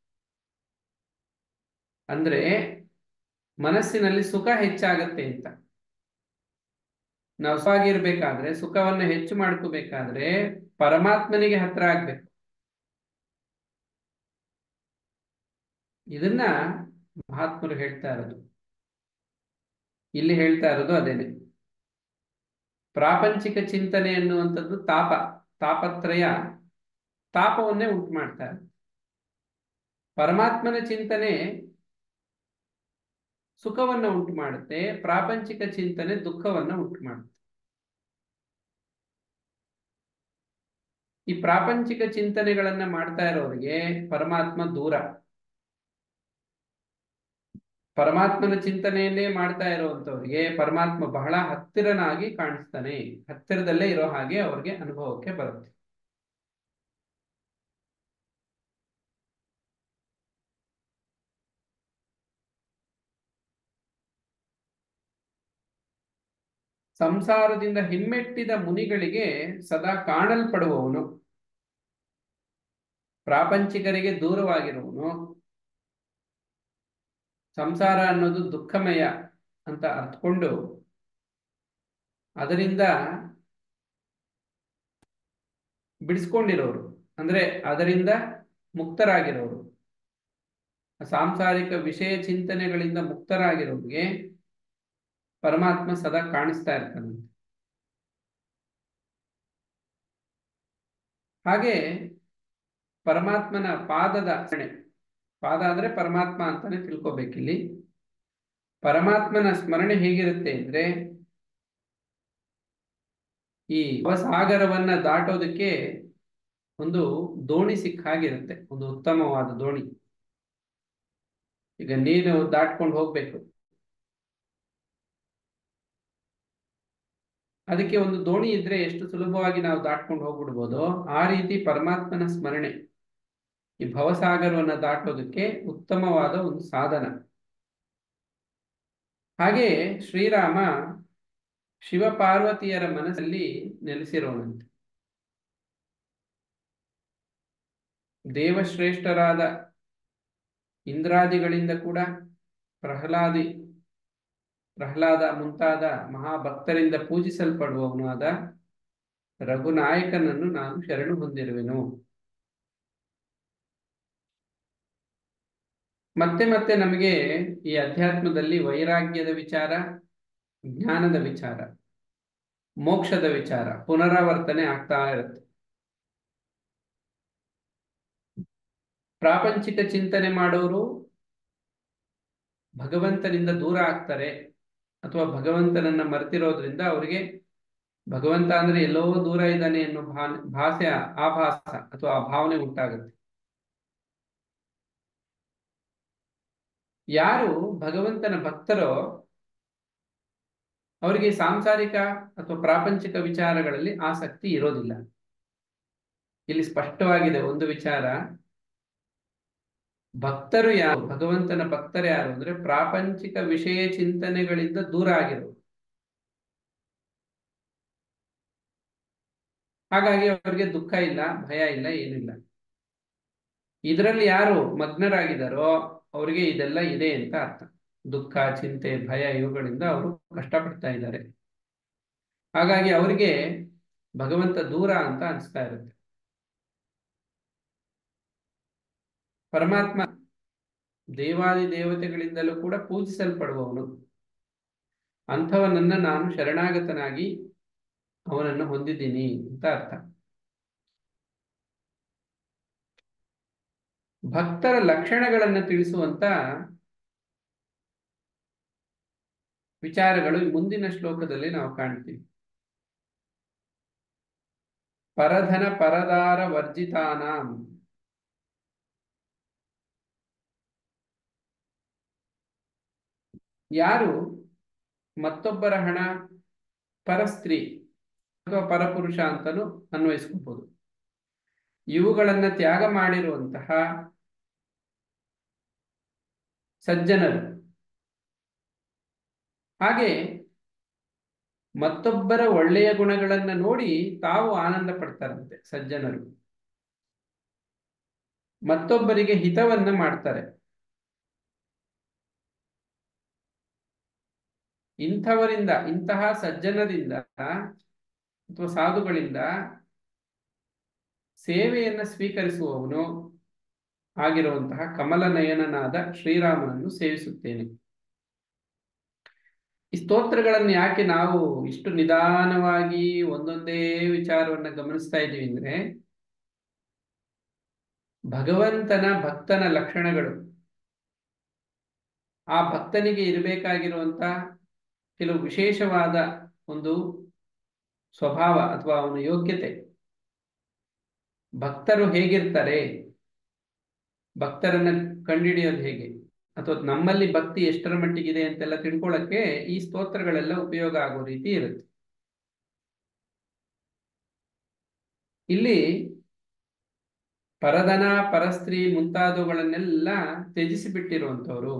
ಅಂದ್ರೆ ಮನಸ್ಸಿನಲ್ಲಿ ಸುಖ ಹೆಚ್ಚಾಗತ್ತೆ ಅಂತ ನಾವು ಸುಖವಾಗಿರ್ಬೇಕಾದ್ರೆ ಸುಖವನ್ನ ಹೆಚ್ಚು ಮಾಡ್ಕೋಬೇಕಾದ್ರೆ ಪರಮಾತ್ಮನಿಗೆ ಹತ್ರ ಆಗ್ಬೇಕು ಇದನ್ನ ಮಹಾತ್ಮರು ಹೇಳ್ತಾ ಇರೋದು ಇಲ್ಲಿ ಹೇಳ್ತಾ ಇರೋದು ಅದೇನೆ ಪ್ರಾಪಂಚಿಕ ಚಿಂತನೆ ಅನ್ನುವಂಥದ್ದು ತಾಪ ತಾಪತ್ರಯ ತಾಪವನ್ನೇ ಉಂಟು ಮಾಡ್ತಾರೆ ಪರಮಾತ್ಮನ ಚಿಂತನೆ ಸುಖವನ್ನ ಉಂಟು ಮಾಡುತ್ತೆ ಪ್ರಾಪಂಚಿಕ ಚಿಂತನೆ ದುಃಖವನ್ನ ಉಂಟು ಮಾಡುತ್ತೆ ಈ ಪ್ರಾಪಂಚಿಕ ಚಿಂತನೆಗಳನ್ನ ಮಾಡ್ತಾ ಇರೋರಿಗೆ ಪರಮಾತ್ಮ ದೂರ ಪರಮಾತ್ಮನ ಚಿಂತನೆಯನ್ನೇ ಮಾಡ್ತಾ ಇರುವಂತವ್ರಿಗೆ ಪರಮಾತ್ಮ ಬಹಳ ಹತ್ತಿರನಾಗಿ ಕಾಣಿಸ್ತಾನೆ ಹತ್ತಿರದಲ್ಲೇ ಇರೋ ಹಾಗೆ ಅವ್ರಿಗೆ ಅನುಭವಕ್ಕೆ ಬರುತ್ತೆ ಸಂಸಾರದಿಂದ ಹಿಮ್ಮೆಟ್ಟಿದ ಮುನಿಗಳಿಗೆ ಸದಾ ಕಾಣಲ್ಪಡುವವನು ಪ್ರಾಪಂಚಿಕರಿಗೆ ದೂರವಾಗಿರುವನು ಸಂಸಾರ ಅನ್ನೋದು ದುಃಖಮಯ ಅಂತ ಅರ್ಥಕೊಂಡು ಅದರಿಂದ ಬಿಡಿಸ್ಕೊಂಡಿರೋರು ಅಂದ್ರೆ ಅದರಿಂದ ಮುಕ್ತರಾಗಿರೋರು ಸಾಂಸಾರಿಕ ವಿಷಯ ಚಿಂತನೆಗಳಿಂದ ಮುಕ್ತರಾಗಿರೋರಿಗೆ ಪರಮಾತ್ಮ ಸದಾ ಕಾಣಿಸ್ತಾ ಇರ್ತಾನೆ ಹಾಗೆ ಪರಮಾತ್ಮನ ಪಾದದ ಸ್ಮರಣೆ ಪಾದ ಅಂದ್ರೆ ಪರಮಾತ್ಮ ಅಂತಾನೆ ತಿಳ್ಕೊಬೇಕಿಲ್ಲಿ ಪರಮಾತ್ಮನ ಸ್ಮರಣೆ ಹೇಗಿರುತ್ತೆ ಅಂದ್ರೆ ಈ ಸಾಗರವನ್ನ ದಾಟೋದಕ್ಕೆ ಒಂದು ದೋಣಿ ಸಿಕ್ಕ ಹಾಗಿರುತ್ತೆ ಒಂದು ಉತ್ತಮವಾದ ದೋಣಿ ಈಗ ನೀರು ದಾಟ್ಕೊಂಡು ಹೋಗ್ಬೇಕು ಅದಕ್ಕೆ ಒಂದು ದೋಣಿ ಇದ್ರೆ ಎಷ್ಟು ಸುಲಭವಾಗಿ ನಾವು ದಾಟ್ಕೊಂಡು ಹೋಗ್ಬಿಡ್ಬೋದು ಆ ರೀತಿ ಪರಮಾತ್ಮನ ಸ್ಮರಣೆ ಈ ಭವಸಾಗರವನ್ನ ದಾಟೋದಕ್ಕೆ ಉತ್ತಮವಾದ ಒಂದು ಸಾಧನ ಹಾಗೆ ಶ್ರೀರಾಮ ಶಿವಪಾರ್ವತಿಯರ ಮನಸ್ಸಲ್ಲಿ ನೆಲೆಸಿರೋಣಂತೆ ದೇವಶ್ರೇಷ್ಠರಾದ ಇಂದ್ರಾದಿಗಳಿಂದ ಕೂಡ ಪ್ರಹ್ಲಾದಿ ಪ್ರಹ್ಲಾದ ಮುಂತಾದ ಮಹಾಭಕ್ತರಿಂದ ಪೂಜಿಸಲ್ಪಡುವವನಾದ ರಘುನಾಯಕನನ್ನು ನಾನು ಶರಣು ಹೊಂದಿರುವೆನು ಮತ್ತೆ ಮತ್ತೆ ನಮಗೆ ಈ ಅಧ್ಯಾತ್ಮದಲ್ಲಿ ವೈರಾಗ್ಯದ ವಿಚಾರ ಜ್ಞಾನದ ವಿಚಾರ ಮೋಕ್ಷದ ವಿಚಾರ ಪುನರಾವರ್ತನೆ ಆಗ್ತಾ ಇರುತ್ತೆ ಪ್ರಾಪಂಚಿಕ ಚಿಂತನೆ ಮಾಡೋರು ಭಗವಂತನಿಂದ ದೂರ ಆಗ್ತಾರೆ ಅಥವಾ ಭಗವಂತನನ್ನ ಮರೆತಿರೋದ್ರಿಂದ ಅವರಿಗೆ ಭಗವಂತ ಅಂದ್ರೆ ಎಲ್ಲೋ ದೂರ ಇದ್ದಾನೆ ಅನ್ನೋ ಭಾ ಭಾಷೆ ಆಭಾಸ ಅಥವಾ ಆ ಭಾವನೆ ಉಂಟಾಗುತ್ತೆ ಯಾರು ಭಗವಂತನ ಭಕ್ತರೋ ಅವರಿಗೆ ಸಾಂಸಾರಿಕ ಅಥವಾ ಪ್ರಾಪಂಚಿಕ ವಿಚಾರಗಳಲ್ಲಿ ಆಸಕ್ತಿ ಇರೋದಿಲ್ಲ ಇಲ್ಲಿ ಸ್ಪಷ್ಟವಾಗಿದೆ ಒಂದು ವಿಚಾರ ಭಕ್ತರು ಯಾರು ಭಗವಂತನ ಭಕ್ತರು ಯಾರು ಅಂದ್ರೆ ಪ್ರಾಪಂಚಿಕ ವಿಷಯ ಚಿಂತನೆಗಳಿಂದ ದೂರ ಆಗಿರು ಹಾಗಾಗಿ ಅವರಿಗೆ ದುಃಖ ಇಲ್ಲ ಭಯ ಇಲ್ಲ ಏನಿಲ್ಲ ಇದರಲ್ಲಿ ಯಾರು ಮಗ್ನರಾಗಿದ್ದಾರೋ ಅವರಿಗೆ ಇದೆಲ್ಲ ಇದೆ ಅಂತ ಅರ್ಥ ದುಃಖ ಚಿಂತೆ ಭಯ ಇವುಗಳಿಂದ ಅವರು ಕಷ್ಟಪಡ್ತಾ ಇದ್ದಾರೆ ಹಾಗಾಗಿ ಅವರಿಗೆ ಭಗವಂತ ದೂರ ಅಂತ ಅನಿಸ್ತಾ ಇರುತ್ತೆ ಪರಮಾತ್ಮ ದೇವಾದಿ ದೇವತೆಗಳಿಂದಲೂ ಕೂಡ ಪೂಜಿಸಲ್ಪಡುವವನು ಅಂಥವನನ್ನ ನಾನು ಶರಣಾಗತನಾಗಿ ಅವನನ್ನು ಹೊಂದಿದ್ದೀನಿ ಅಂತ ಅರ್ಥ ಭಕ್ತರ ಲಕ್ಷಣಗಳನ್ನು ತಿಳಿಸುವಂತ ವಿಚಾರಗಳು ಮುಂದಿನ ಶ್ಲೋಕದಲ್ಲಿ ನಾವು ಕಾಣ್ತೀವಿ ಪರಧನ ಪರದಾರ ವರ್ಜಿತಾನಾಂ ಯಾರು ಮತ್ತೊಬ್ಬರ ಹಣ ಪರಸ್ತ್ರೀ ಅಥವಾ ಪರಪುರುಷ ಅಂತಲೂ ಅನ್ವಯಿಸ್ಕೋಬಹುದು ಇವುಗಳನ್ನ ತ್ಯಾಗ ಮಾಡಿರುವಂತಹ ಸಜ್ಜನರು ಹಾಗೆ ಮತ್ತೊಬ್ಬರ ಒಳ್ಳೆಯ ಗುಣಗಳನ್ನ ನೋಡಿ ತಾವು ಆನಂದ ಪಡ್ತಾರಂತೆ ಸಜ್ಜನರು ಮತ್ತೊಬ್ಬರಿಗೆ ಹಿತವನ್ನ ಮಾಡ್ತಾರೆ ಇಂಥವರಿಂದ ಇಂತಹ ಸಜ್ಜನರಿಂದ ಅಥವಾ ಸಾಧುಗಳಿಂದ ಸೇವೆಯನ್ನ ಸ್ವೀಕರಿಸುವವನು ಆಗಿರುವಂತಹ ಕಮಲನಯನನಾದ ಶ್ರೀರಾಮನನ್ನು ಸೇವಿಸುತ್ತೇನೆ ಈ ಸ್ತೋತ್ರಗಳನ್ನು ಯಾಕೆ ನಾವು ಇಷ್ಟು ನಿಧಾನವಾಗಿ ಒಂದೊಂದೇ ವಿಚಾರವನ್ನ ಗಮನಿಸ್ತಾ ಇದ್ದೀವಿ ಅಂದ್ರೆ ಭಗವಂತನ ಭಕ್ತನ ಲಕ್ಷಣಗಳು ಆ ಭಕ್ತನಿಗೆ ಇರಬೇಕಾಗಿರುವಂತ ಕೆಲವು ವಿಶೇಷವಾದ ಒಂದು ಸ್ವಭಾವ ಅಥವಾ ಅವನ ಯೋಗ್ಯತೆ ಭಕ್ತರು ಹೇಗಿರ್ತಾರೆ ಭಕ್ತರನ್ನ ಕಂಡುಹಿಡಿಯೋದು ಹೇಗೆ ಅಥವಾ ನಮ್ಮಲ್ಲಿ ಭಕ್ತಿ ಎಷ್ಟರ ಮಟ್ಟಿಗಿದೆ ಅಂತೆಲ್ಲ ತಿಳ್ಕೊಳ್ಳಕ್ಕೆ ಈ ಸ್ತೋತ್ರಗಳೆಲ್ಲ ಉಪಯೋಗ ಆಗೋ ರೀತಿ ಇರುತ್ತೆ ಇಲ್ಲಿ ಪರಧನ ಪರಸ್ತ್ರೀ ಮುಂತಾದವುಗಳನ್ನೆಲ್ಲ ತ್ಯಜಿಸಿ ಬಿಟ್ಟಿರುವಂತವ್ರು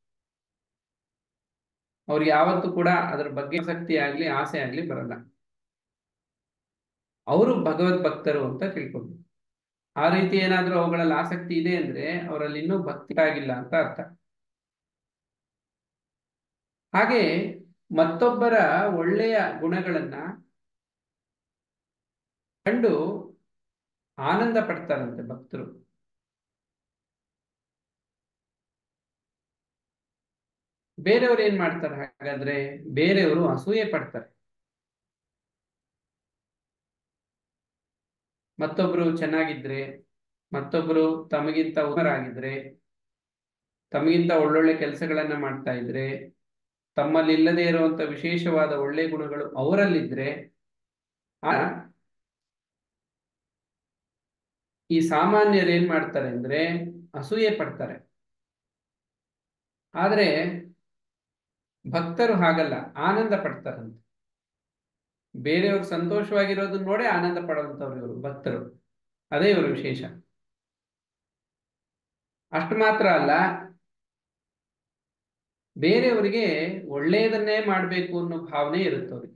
ಅವ್ರಿಗೆ ಯಾವತ್ತೂ ಕೂಡ ಅದರ ಬಗ್ಗೆ ಆಸಕ್ತಿ ಆಗ್ಲಿ ಆಸೆ ಆಗ್ಲಿ ಬರಲ್ಲ ಅವರು ಭಗವದ್ ಭಕ್ತರು ಅಂತ ತಿಳ್ಕೊಬೇಕು ಆ ರೀತಿ ಏನಾದ್ರೂ ಅವುಗಳಲ್ಲಿ ಆಸಕ್ತಿ ಇದೆ ಅಂದ್ರೆ ಅವರಲ್ಲಿ ಇನ್ನೂ ಭಕ್ತಿ ಆಗಿಲ್ಲ ಅಂತ ಅರ್ಥ ಹಾಗೆ ಮತ್ತೊಬ್ಬರ ಒಳ್ಳೆಯ ಗುಣಗಳನ್ನ ಕಂಡು ಆನಂದ ಪಡ್ತಾರಂತೆ ಭಕ್ತರು ಬೇರೆಯವರು ಏನ್ ಮಾಡ್ತಾರೆ ಹಾಗಾದ್ರೆ ಬೇರೆಯವರು ಅಸೂಯೆ ಪಡ್ತಾರೆ ಮತ್ತೊಬ್ರು ಚೆನ್ನಾಗಿದ್ರೆ ಮತ್ತೊಬ್ರು ತಮಗಿಂತ ಉತ್ತಮರಾಗಿದ್ರೆ ತಮಗಿಂತ ಒಳ್ಳೊಳ್ಳೆ ಕೆಲಸಗಳನ್ನ ಮಾಡ್ತಾ ಇದ್ರೆ ತಮ್ಮಲ್ಲಿ ಇಲ್ಲದೆ ಇರುವಂತ ವಿಶೇಷವಾದ ಒಳ್ಳೆ ಗುಣಗಳು ಅವರಲ್ಲಿದ್ರೆ ಆ ಈ ಸಾಮಾನ್ಯರು ಏನ್ ಮಾಡ್ತಾರೆ ಅಂದ್ರೆ ಅಸೂಯೆ ಪಡ್ತಾರೆ ಆದ್ರೆ ಭಕ್ತರು ಹಾಗಲ್ಲ ಆನಂದ ಪಡ್ತಾರಂತೆ ಬೇರೆಯವ್ರು ಸಂತೋಷವಾಗಿರೋದನ್ನ ನೋಡೇ ಆನಂದ ಪಡುವಂತವ್ರು ಇವರು ಭಕ್ತರು ಅದೇ ಇವರು ವಿಶೇಷ ಅಷ್ಟು ಮಾತ್ರ ಅಲ್ಲ ಬೇರೆಯವರಿಗೆ ಒಳ್ಳೆಯದನ್ನೇ ಮಾಡಬೇಕು ಅನ್ನೋ ಭಾವನೆ ಇರುತ್ತೆ ಅವ್ರಿಗೆ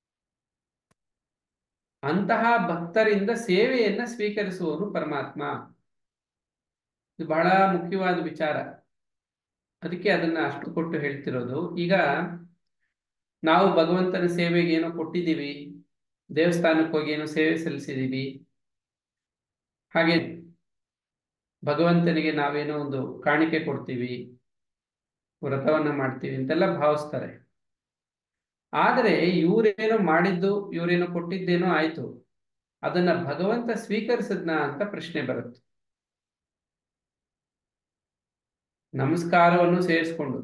ಅಂತಹ ಭಕ್ತರಿಂದ ಸೇವೆಯನ್ನ ಸ್ವೀಕರಿಸುವವನು ಪರಮಾತ್ಮ ಇದು ಬಹಳ ಮುಖ್ಯವಾದ ವಿಚಾರ ಅದಕ್ಕೆ ಅದನ್ನ ಅಷ್ಟು ಕೊಟ್ಟು ಹೇಳ್ತಿರೋದು ಈಗ ನಾವು ಭಗವಂತನ ಸೇವೆಗೆ ಏನೋ ಕೊಟ್ಟಿದ್ದೀವಿ ದೇವಸ್ಥಾನಕ್ಕೆ ಹೋಗಿ ಏನೋ ಸೇವೆ ಸಲ್ಲಿಸಿದೀವಿ ಹಾಗೆ ಭಗವಂತನಿಗೆ ನಾವೇನೋ ಒಂದು ಕಾಣಿಕೆ ಕೊಡ್ತೀವಿ ವ್ರತವನ್ನ ಮಾಡ್ತೀವಿ ಅಂತೆಲ್ಲ ಭಾವಿಸ್ತಾರೆ ಆದರೆ ಇವರೇನೋ ಮಾಡಿದ್ದು ಇವರೇನೋ ಕೊಟ್ಟಿದ್ದೇನೋ ಆಯ್ತು ಅದನ್ನ ಭಗವಂತ ಸ್ವೀಕರಿಸದ್ನ ಅಂತ ಪ್ರಶ್ನೆ ಬರುತ್ತೆ ನಮಸ್ಕಾರವನ್ನು ಸೇರಿಸ್ಕೊಂಡು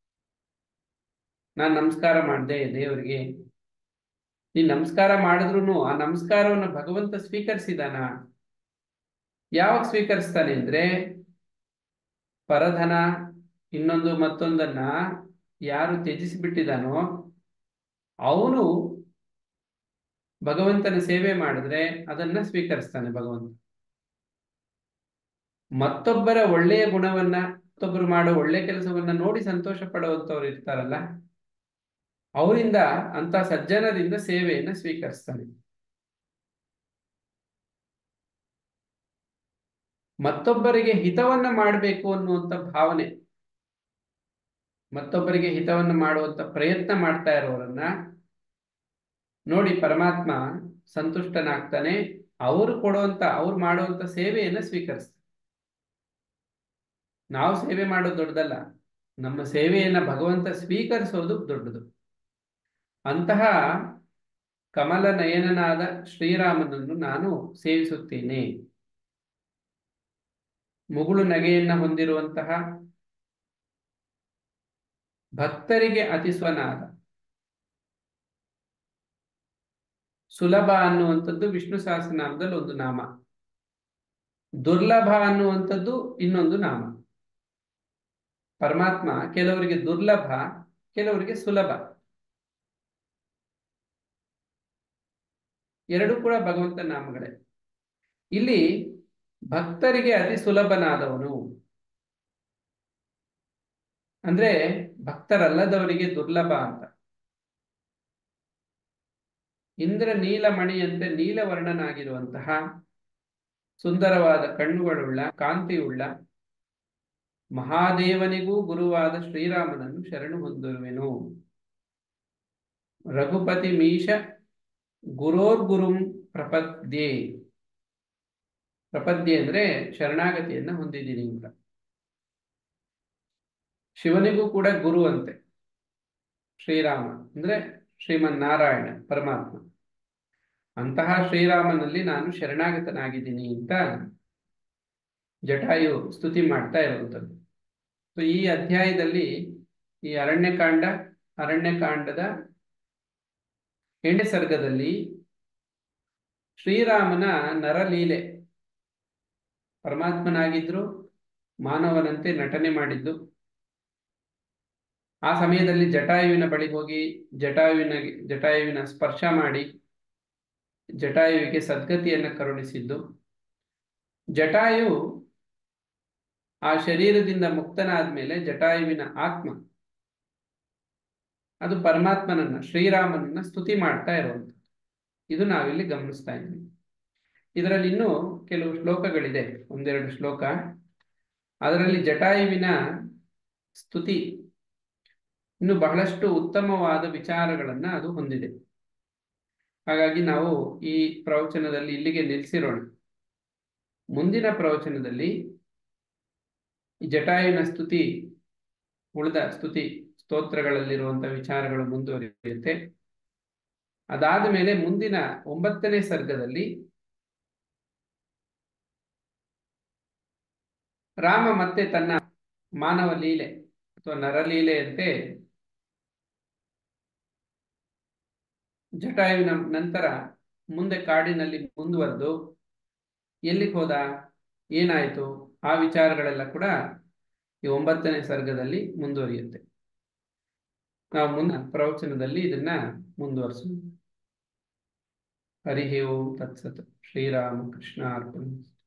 ನಾನು ನಮಸ್ಕಾರ ಮಾಡಿದೆ ದೇವರಿಗೆ ನೀ ನಮಸ್ಕಾರ ಮಾಡಿದ್ರು ಆ ನಮಸ್ಕಾರವನ್ನು ಭಗವಂತ ಸ್ವೀಕರಿಸಿದಾನ ಯಾವಾಗ ಸ್ವೀಕರಿಸ್ತಾನೆ ಅಂದ್ರೆ ಪರಧನ ಇನ್ನೊಂದು ಮತ್ತೊಂದನ್ನ ಯಾರು ತ್ಯಜಿಸಿಬಿಟ್ಟಿದಾನೋ ಅವನು ಭಗವಂತನ ಸೇವೆ ಮಾಡಿದ್ರೆ ಅದನ್ನ ಸ್ವೀಕರಿಸ್ತಾನೆ ಭಗವಂತ ಮತ್ತೊಬ್ಬರ ಒಳ್ಳೆಯ ಗುಣವನ್ನ ಮತ್ತೊಬ್ಬರು ಮಾಡೋ ಒಳ್ಳೆ ಕೆಲಸವನ್ನ ನೋಡಿ ಸಂತೋಷ ಪಡುವಂತವ್ರು ಇರ್ತಾರಲ್ಲ ಅವರಿಂದ ಅಂತ ಸಜ್ಜನರಿಂದ ಸೇವೆಯನ್ನ ಸ್ವೀಕರಿಸ್ತಾನೆ ಮತ್ತೊಬ್ಬರಿಗೆ ಹಿತವನ್ನ ಮಾಡಬೇಕು ಅನ್ನುವಂಥ ಭಾವನೆ ಮತ್ತೊಬ್ಬರಿಗೆ ಹಿತವನ್ನು ಮಾಡುವಂತ ಪ್ರಯತ್ನ ಮಾಡ್ತಾ ಇರೋರನ್ನ ನೋಡಿ ಪರಮಾತ್ಮ ಸಂತುಷ್ಟನಾಗ್ತಾನೆ ಅವರು ಕೊಡುವಂತ ಅವ್ರು ಮಾಡುವಂತ ಸೇವೆಯನ್ನ ಸ್ವೀಕರಿಸ್ತಾರೆ ನಾವು ಸೇವೆ ಮಾಡೋದು ದೊಡ್ಡದಲ್ಲ ನಮ್ಮ ಸೇವೆಯನ್ನ ಭಗವಂತ ಸ್ವೀಕರಿಸೋದು ದೊಡ್ಡದು ಅಂತಹ ಕಮಲ ನಯನನಾದ ಶ್ರೀರಾಮನನ್ನು ನಾನು ಸೇವಿಸುತ್ತೇನೆ ಮುಗುಳು ನಗೆಯನ್ನ ಹೊಂದಿರುವಂತಹ ಭಕ್ತರಿಗೆ ಅತಿಸ್ವನಾದ ಸುಲಭ ಅನ್ನುವಂಥದ್ದು ವಿಷ್ಣು ಸಹಸ್ರನಾಮದಲ್ಲಿ ಒಂದು ನಾಮ ದುರ್ಲಭ ಅನ್ನುವಂಥದ್ದು ಇನ್ನೊಂದು ನಾಮ ಪರಮಾತ್ಮ ಕೆಲವರಿಗೆ ದುರ್ಲಭ ಕೆಲವರಿಗೆ ಸುಲಭ ಎರಡು ಕೂಡ ಭಗವಂತ ನಾಮಗಳೇ ಇಲ್ಲಿ ಭಕ್ತರಿಗೆ ಅತಿ ಸುಲಭನಾದವನು ಅಂದ್ರೆ ಭಕ್ತರಲ್ಲದವರಿಗೆ ದುರ್ಲಭ ಅಂತ ಇಂದ್ರ ನೀಲಮಣಿಯಂತೆ ನೀಲವರ್ಣನಾಗಿರುವಂತಹ ಸುಂದರವಾದ ಕಣ್ಣುಗಳುಳ್ಳ ಕಾಂತಿಯುಳ್ಳ ಮಹಾದೇವನಿಗೂ ಗುರುವಾದ ಶ್ರೀರಾಮನನ್ನು ಶರಣು ಹೊಂದಿರುವೆನು ರಘುಪತಿ ಮೀಶ ಗುರೋರ್ಗುರುಂ ಪ್ರಪದ್ಯೆ ಪ್ರಪದ್ಯೆ ಅಂದ್ರೆ ಶರಣಾಗತಿಯನ್ನ ಹೊಂದಿದ್ದೀನಿ ಅಂತ ಶಿವನಿಗೂ ಕೂಡ ಗುರು ಅಂತೆ ಶ್ರೀರಾಮ ಅಂದ್ರೆ ಶ್ರೀಮನ್ ನಾರಾಯಣ ಪರಮಾತ್ಮ ಅಂತಹ ಶ್ರೀರಾಮನಲ್ಲಿ ನಾನು ಶರಣಾಗತನಾಗಿದ್ದೀನಿ ಅಂತ ಜಟಾಯು ಸ್ತುತಿ ಮಾಡ್ತಾ ಇರುವಂಥದ್ದು ಸೊ ಈ ಅಧ್ಯಾಯದಲ್ಲಿ ಈ ಅರಣ್ಯಕಾಂಡ ಅರಣ್ಯಕಾಂಡದ ಎಂಟನೇ ಸರ್ಗದಲ್ಲಿ ಶ್ರೀರಾಮನ ನರಲೀಲೆ ಪರಮಾತ್ಮನಾಗಿದ್ರು ಮಾನವನಂತೆ ನಟನೆ ಮಾಡಿದ್ದು ಆ ಸಮಯದಲ್ಲಿ ಜಟಾಯುವಿನ ಬಳಿ ಹೋಗಿ ಜಟಾಯುವಿನ ಜಟಾಯುವಿನ ಸ್ಪರ್ಶ ಮಾಡಿ ಜಟಾಯುವಿಗೆ ಸದ್ಗತಿಯನ್ನು ಕರುಣಿಸಿದ್ದು ಜಟಾಯು ಆ ಶರೀರದಿಂದ ಮುಕ್ತನಾದ ಮೇಲೆ ಜಟಾಯುವಿನ ಆತ್ಮ ಅದು ಪರಮಾತ್ಮನನ್ನ ಶ್ರೀರಾಮನನ್ನ ಸ್ತುತಿ ಮಾಡ್ತಾ ಇರುವಂಥದ್ದು ಇದು ನಾವಿಲ್ಲಿ ಗಮನಿಸ್ತಾ ಇದ್ದೀವಿ ಇದರಲ್ಲಿ ಇನ್ನೂ ಕೆಲವು ಶ್ಲೋಕಗಳಿದೆ ಒಂದೆರಡು ಶ್ಲೋಕ ಅದರಲ್ಲಿ ಜಟಾಯುವಿನ ಸ್ತುತಿ ಇನ್ನು ಬಹಳಷ್ಟು ಉತ್ತಮವಾದ ವಿಚಾರಗಳನ್ನ ಅದು ಹೊಂದಿದೆ ಹಾಗಾಗಿ ನಾವು ಈ ಪ್ರವಚನದಲ್ಲಿ ಇಲ್ಲಿಗೆ ನಿಲ್ಲಿಸಿರೋಣ ಮುಂದಿನ ಪ್ರವಚನದಲ್ಲಿ ಈ ಜಟಾಯುವಿನ ಸ್ತುತಿ ಉಳಿದ ಸ್ತುತಿ ಸ್ತೋತ್ರಗಳಲ್ಲಿರುವಂತಹ ವಿಚಾರಗಳು ಮುಂದುವರಿಯುತ್ತೆ ಅದಾದ ಮೇಲೆ ಮುಂದಿನ ಒಂಬತ್ತನೇ ಸರ್ಗದಲ್ಲಿ ರಾಮ ಮತ್ತೆ ತನ್ನ ಮಾನವ ಲೀಲೆ ಅಥವಾ ನರಲೀಲೆಯಂತೆ ಜಟಾಯುವಿನ ನಂತರ ಮುಂದೆ ಕಾಡಿನಲ್ಲಿ ಮುಂದುವರೆದು ಎಲ್ಲಿಗೆ ಹೋದ ಏನಾಯಿತು ಆ ವಿಚಾರಗಳೆಲ್ಲ ಕೂಡ ಈ ಒಂಬತ್ತನೇ ಸರ್ಗದಲ್ಲಿ ಮುಂದುವರಿಯುತ್ತೆ ನಾವು ಮುಂದಿನ ಪ್ರವಚನದಲ್ಲಿ ಇದನ್ನ ಮುಂದುವರಿಸೋಣ ಹರಿ ಓಂ ತತ್ಸತ್ ಶ್ರೀರಾಮ ಕೃಷ್ಣ ಅರ್ಪಣ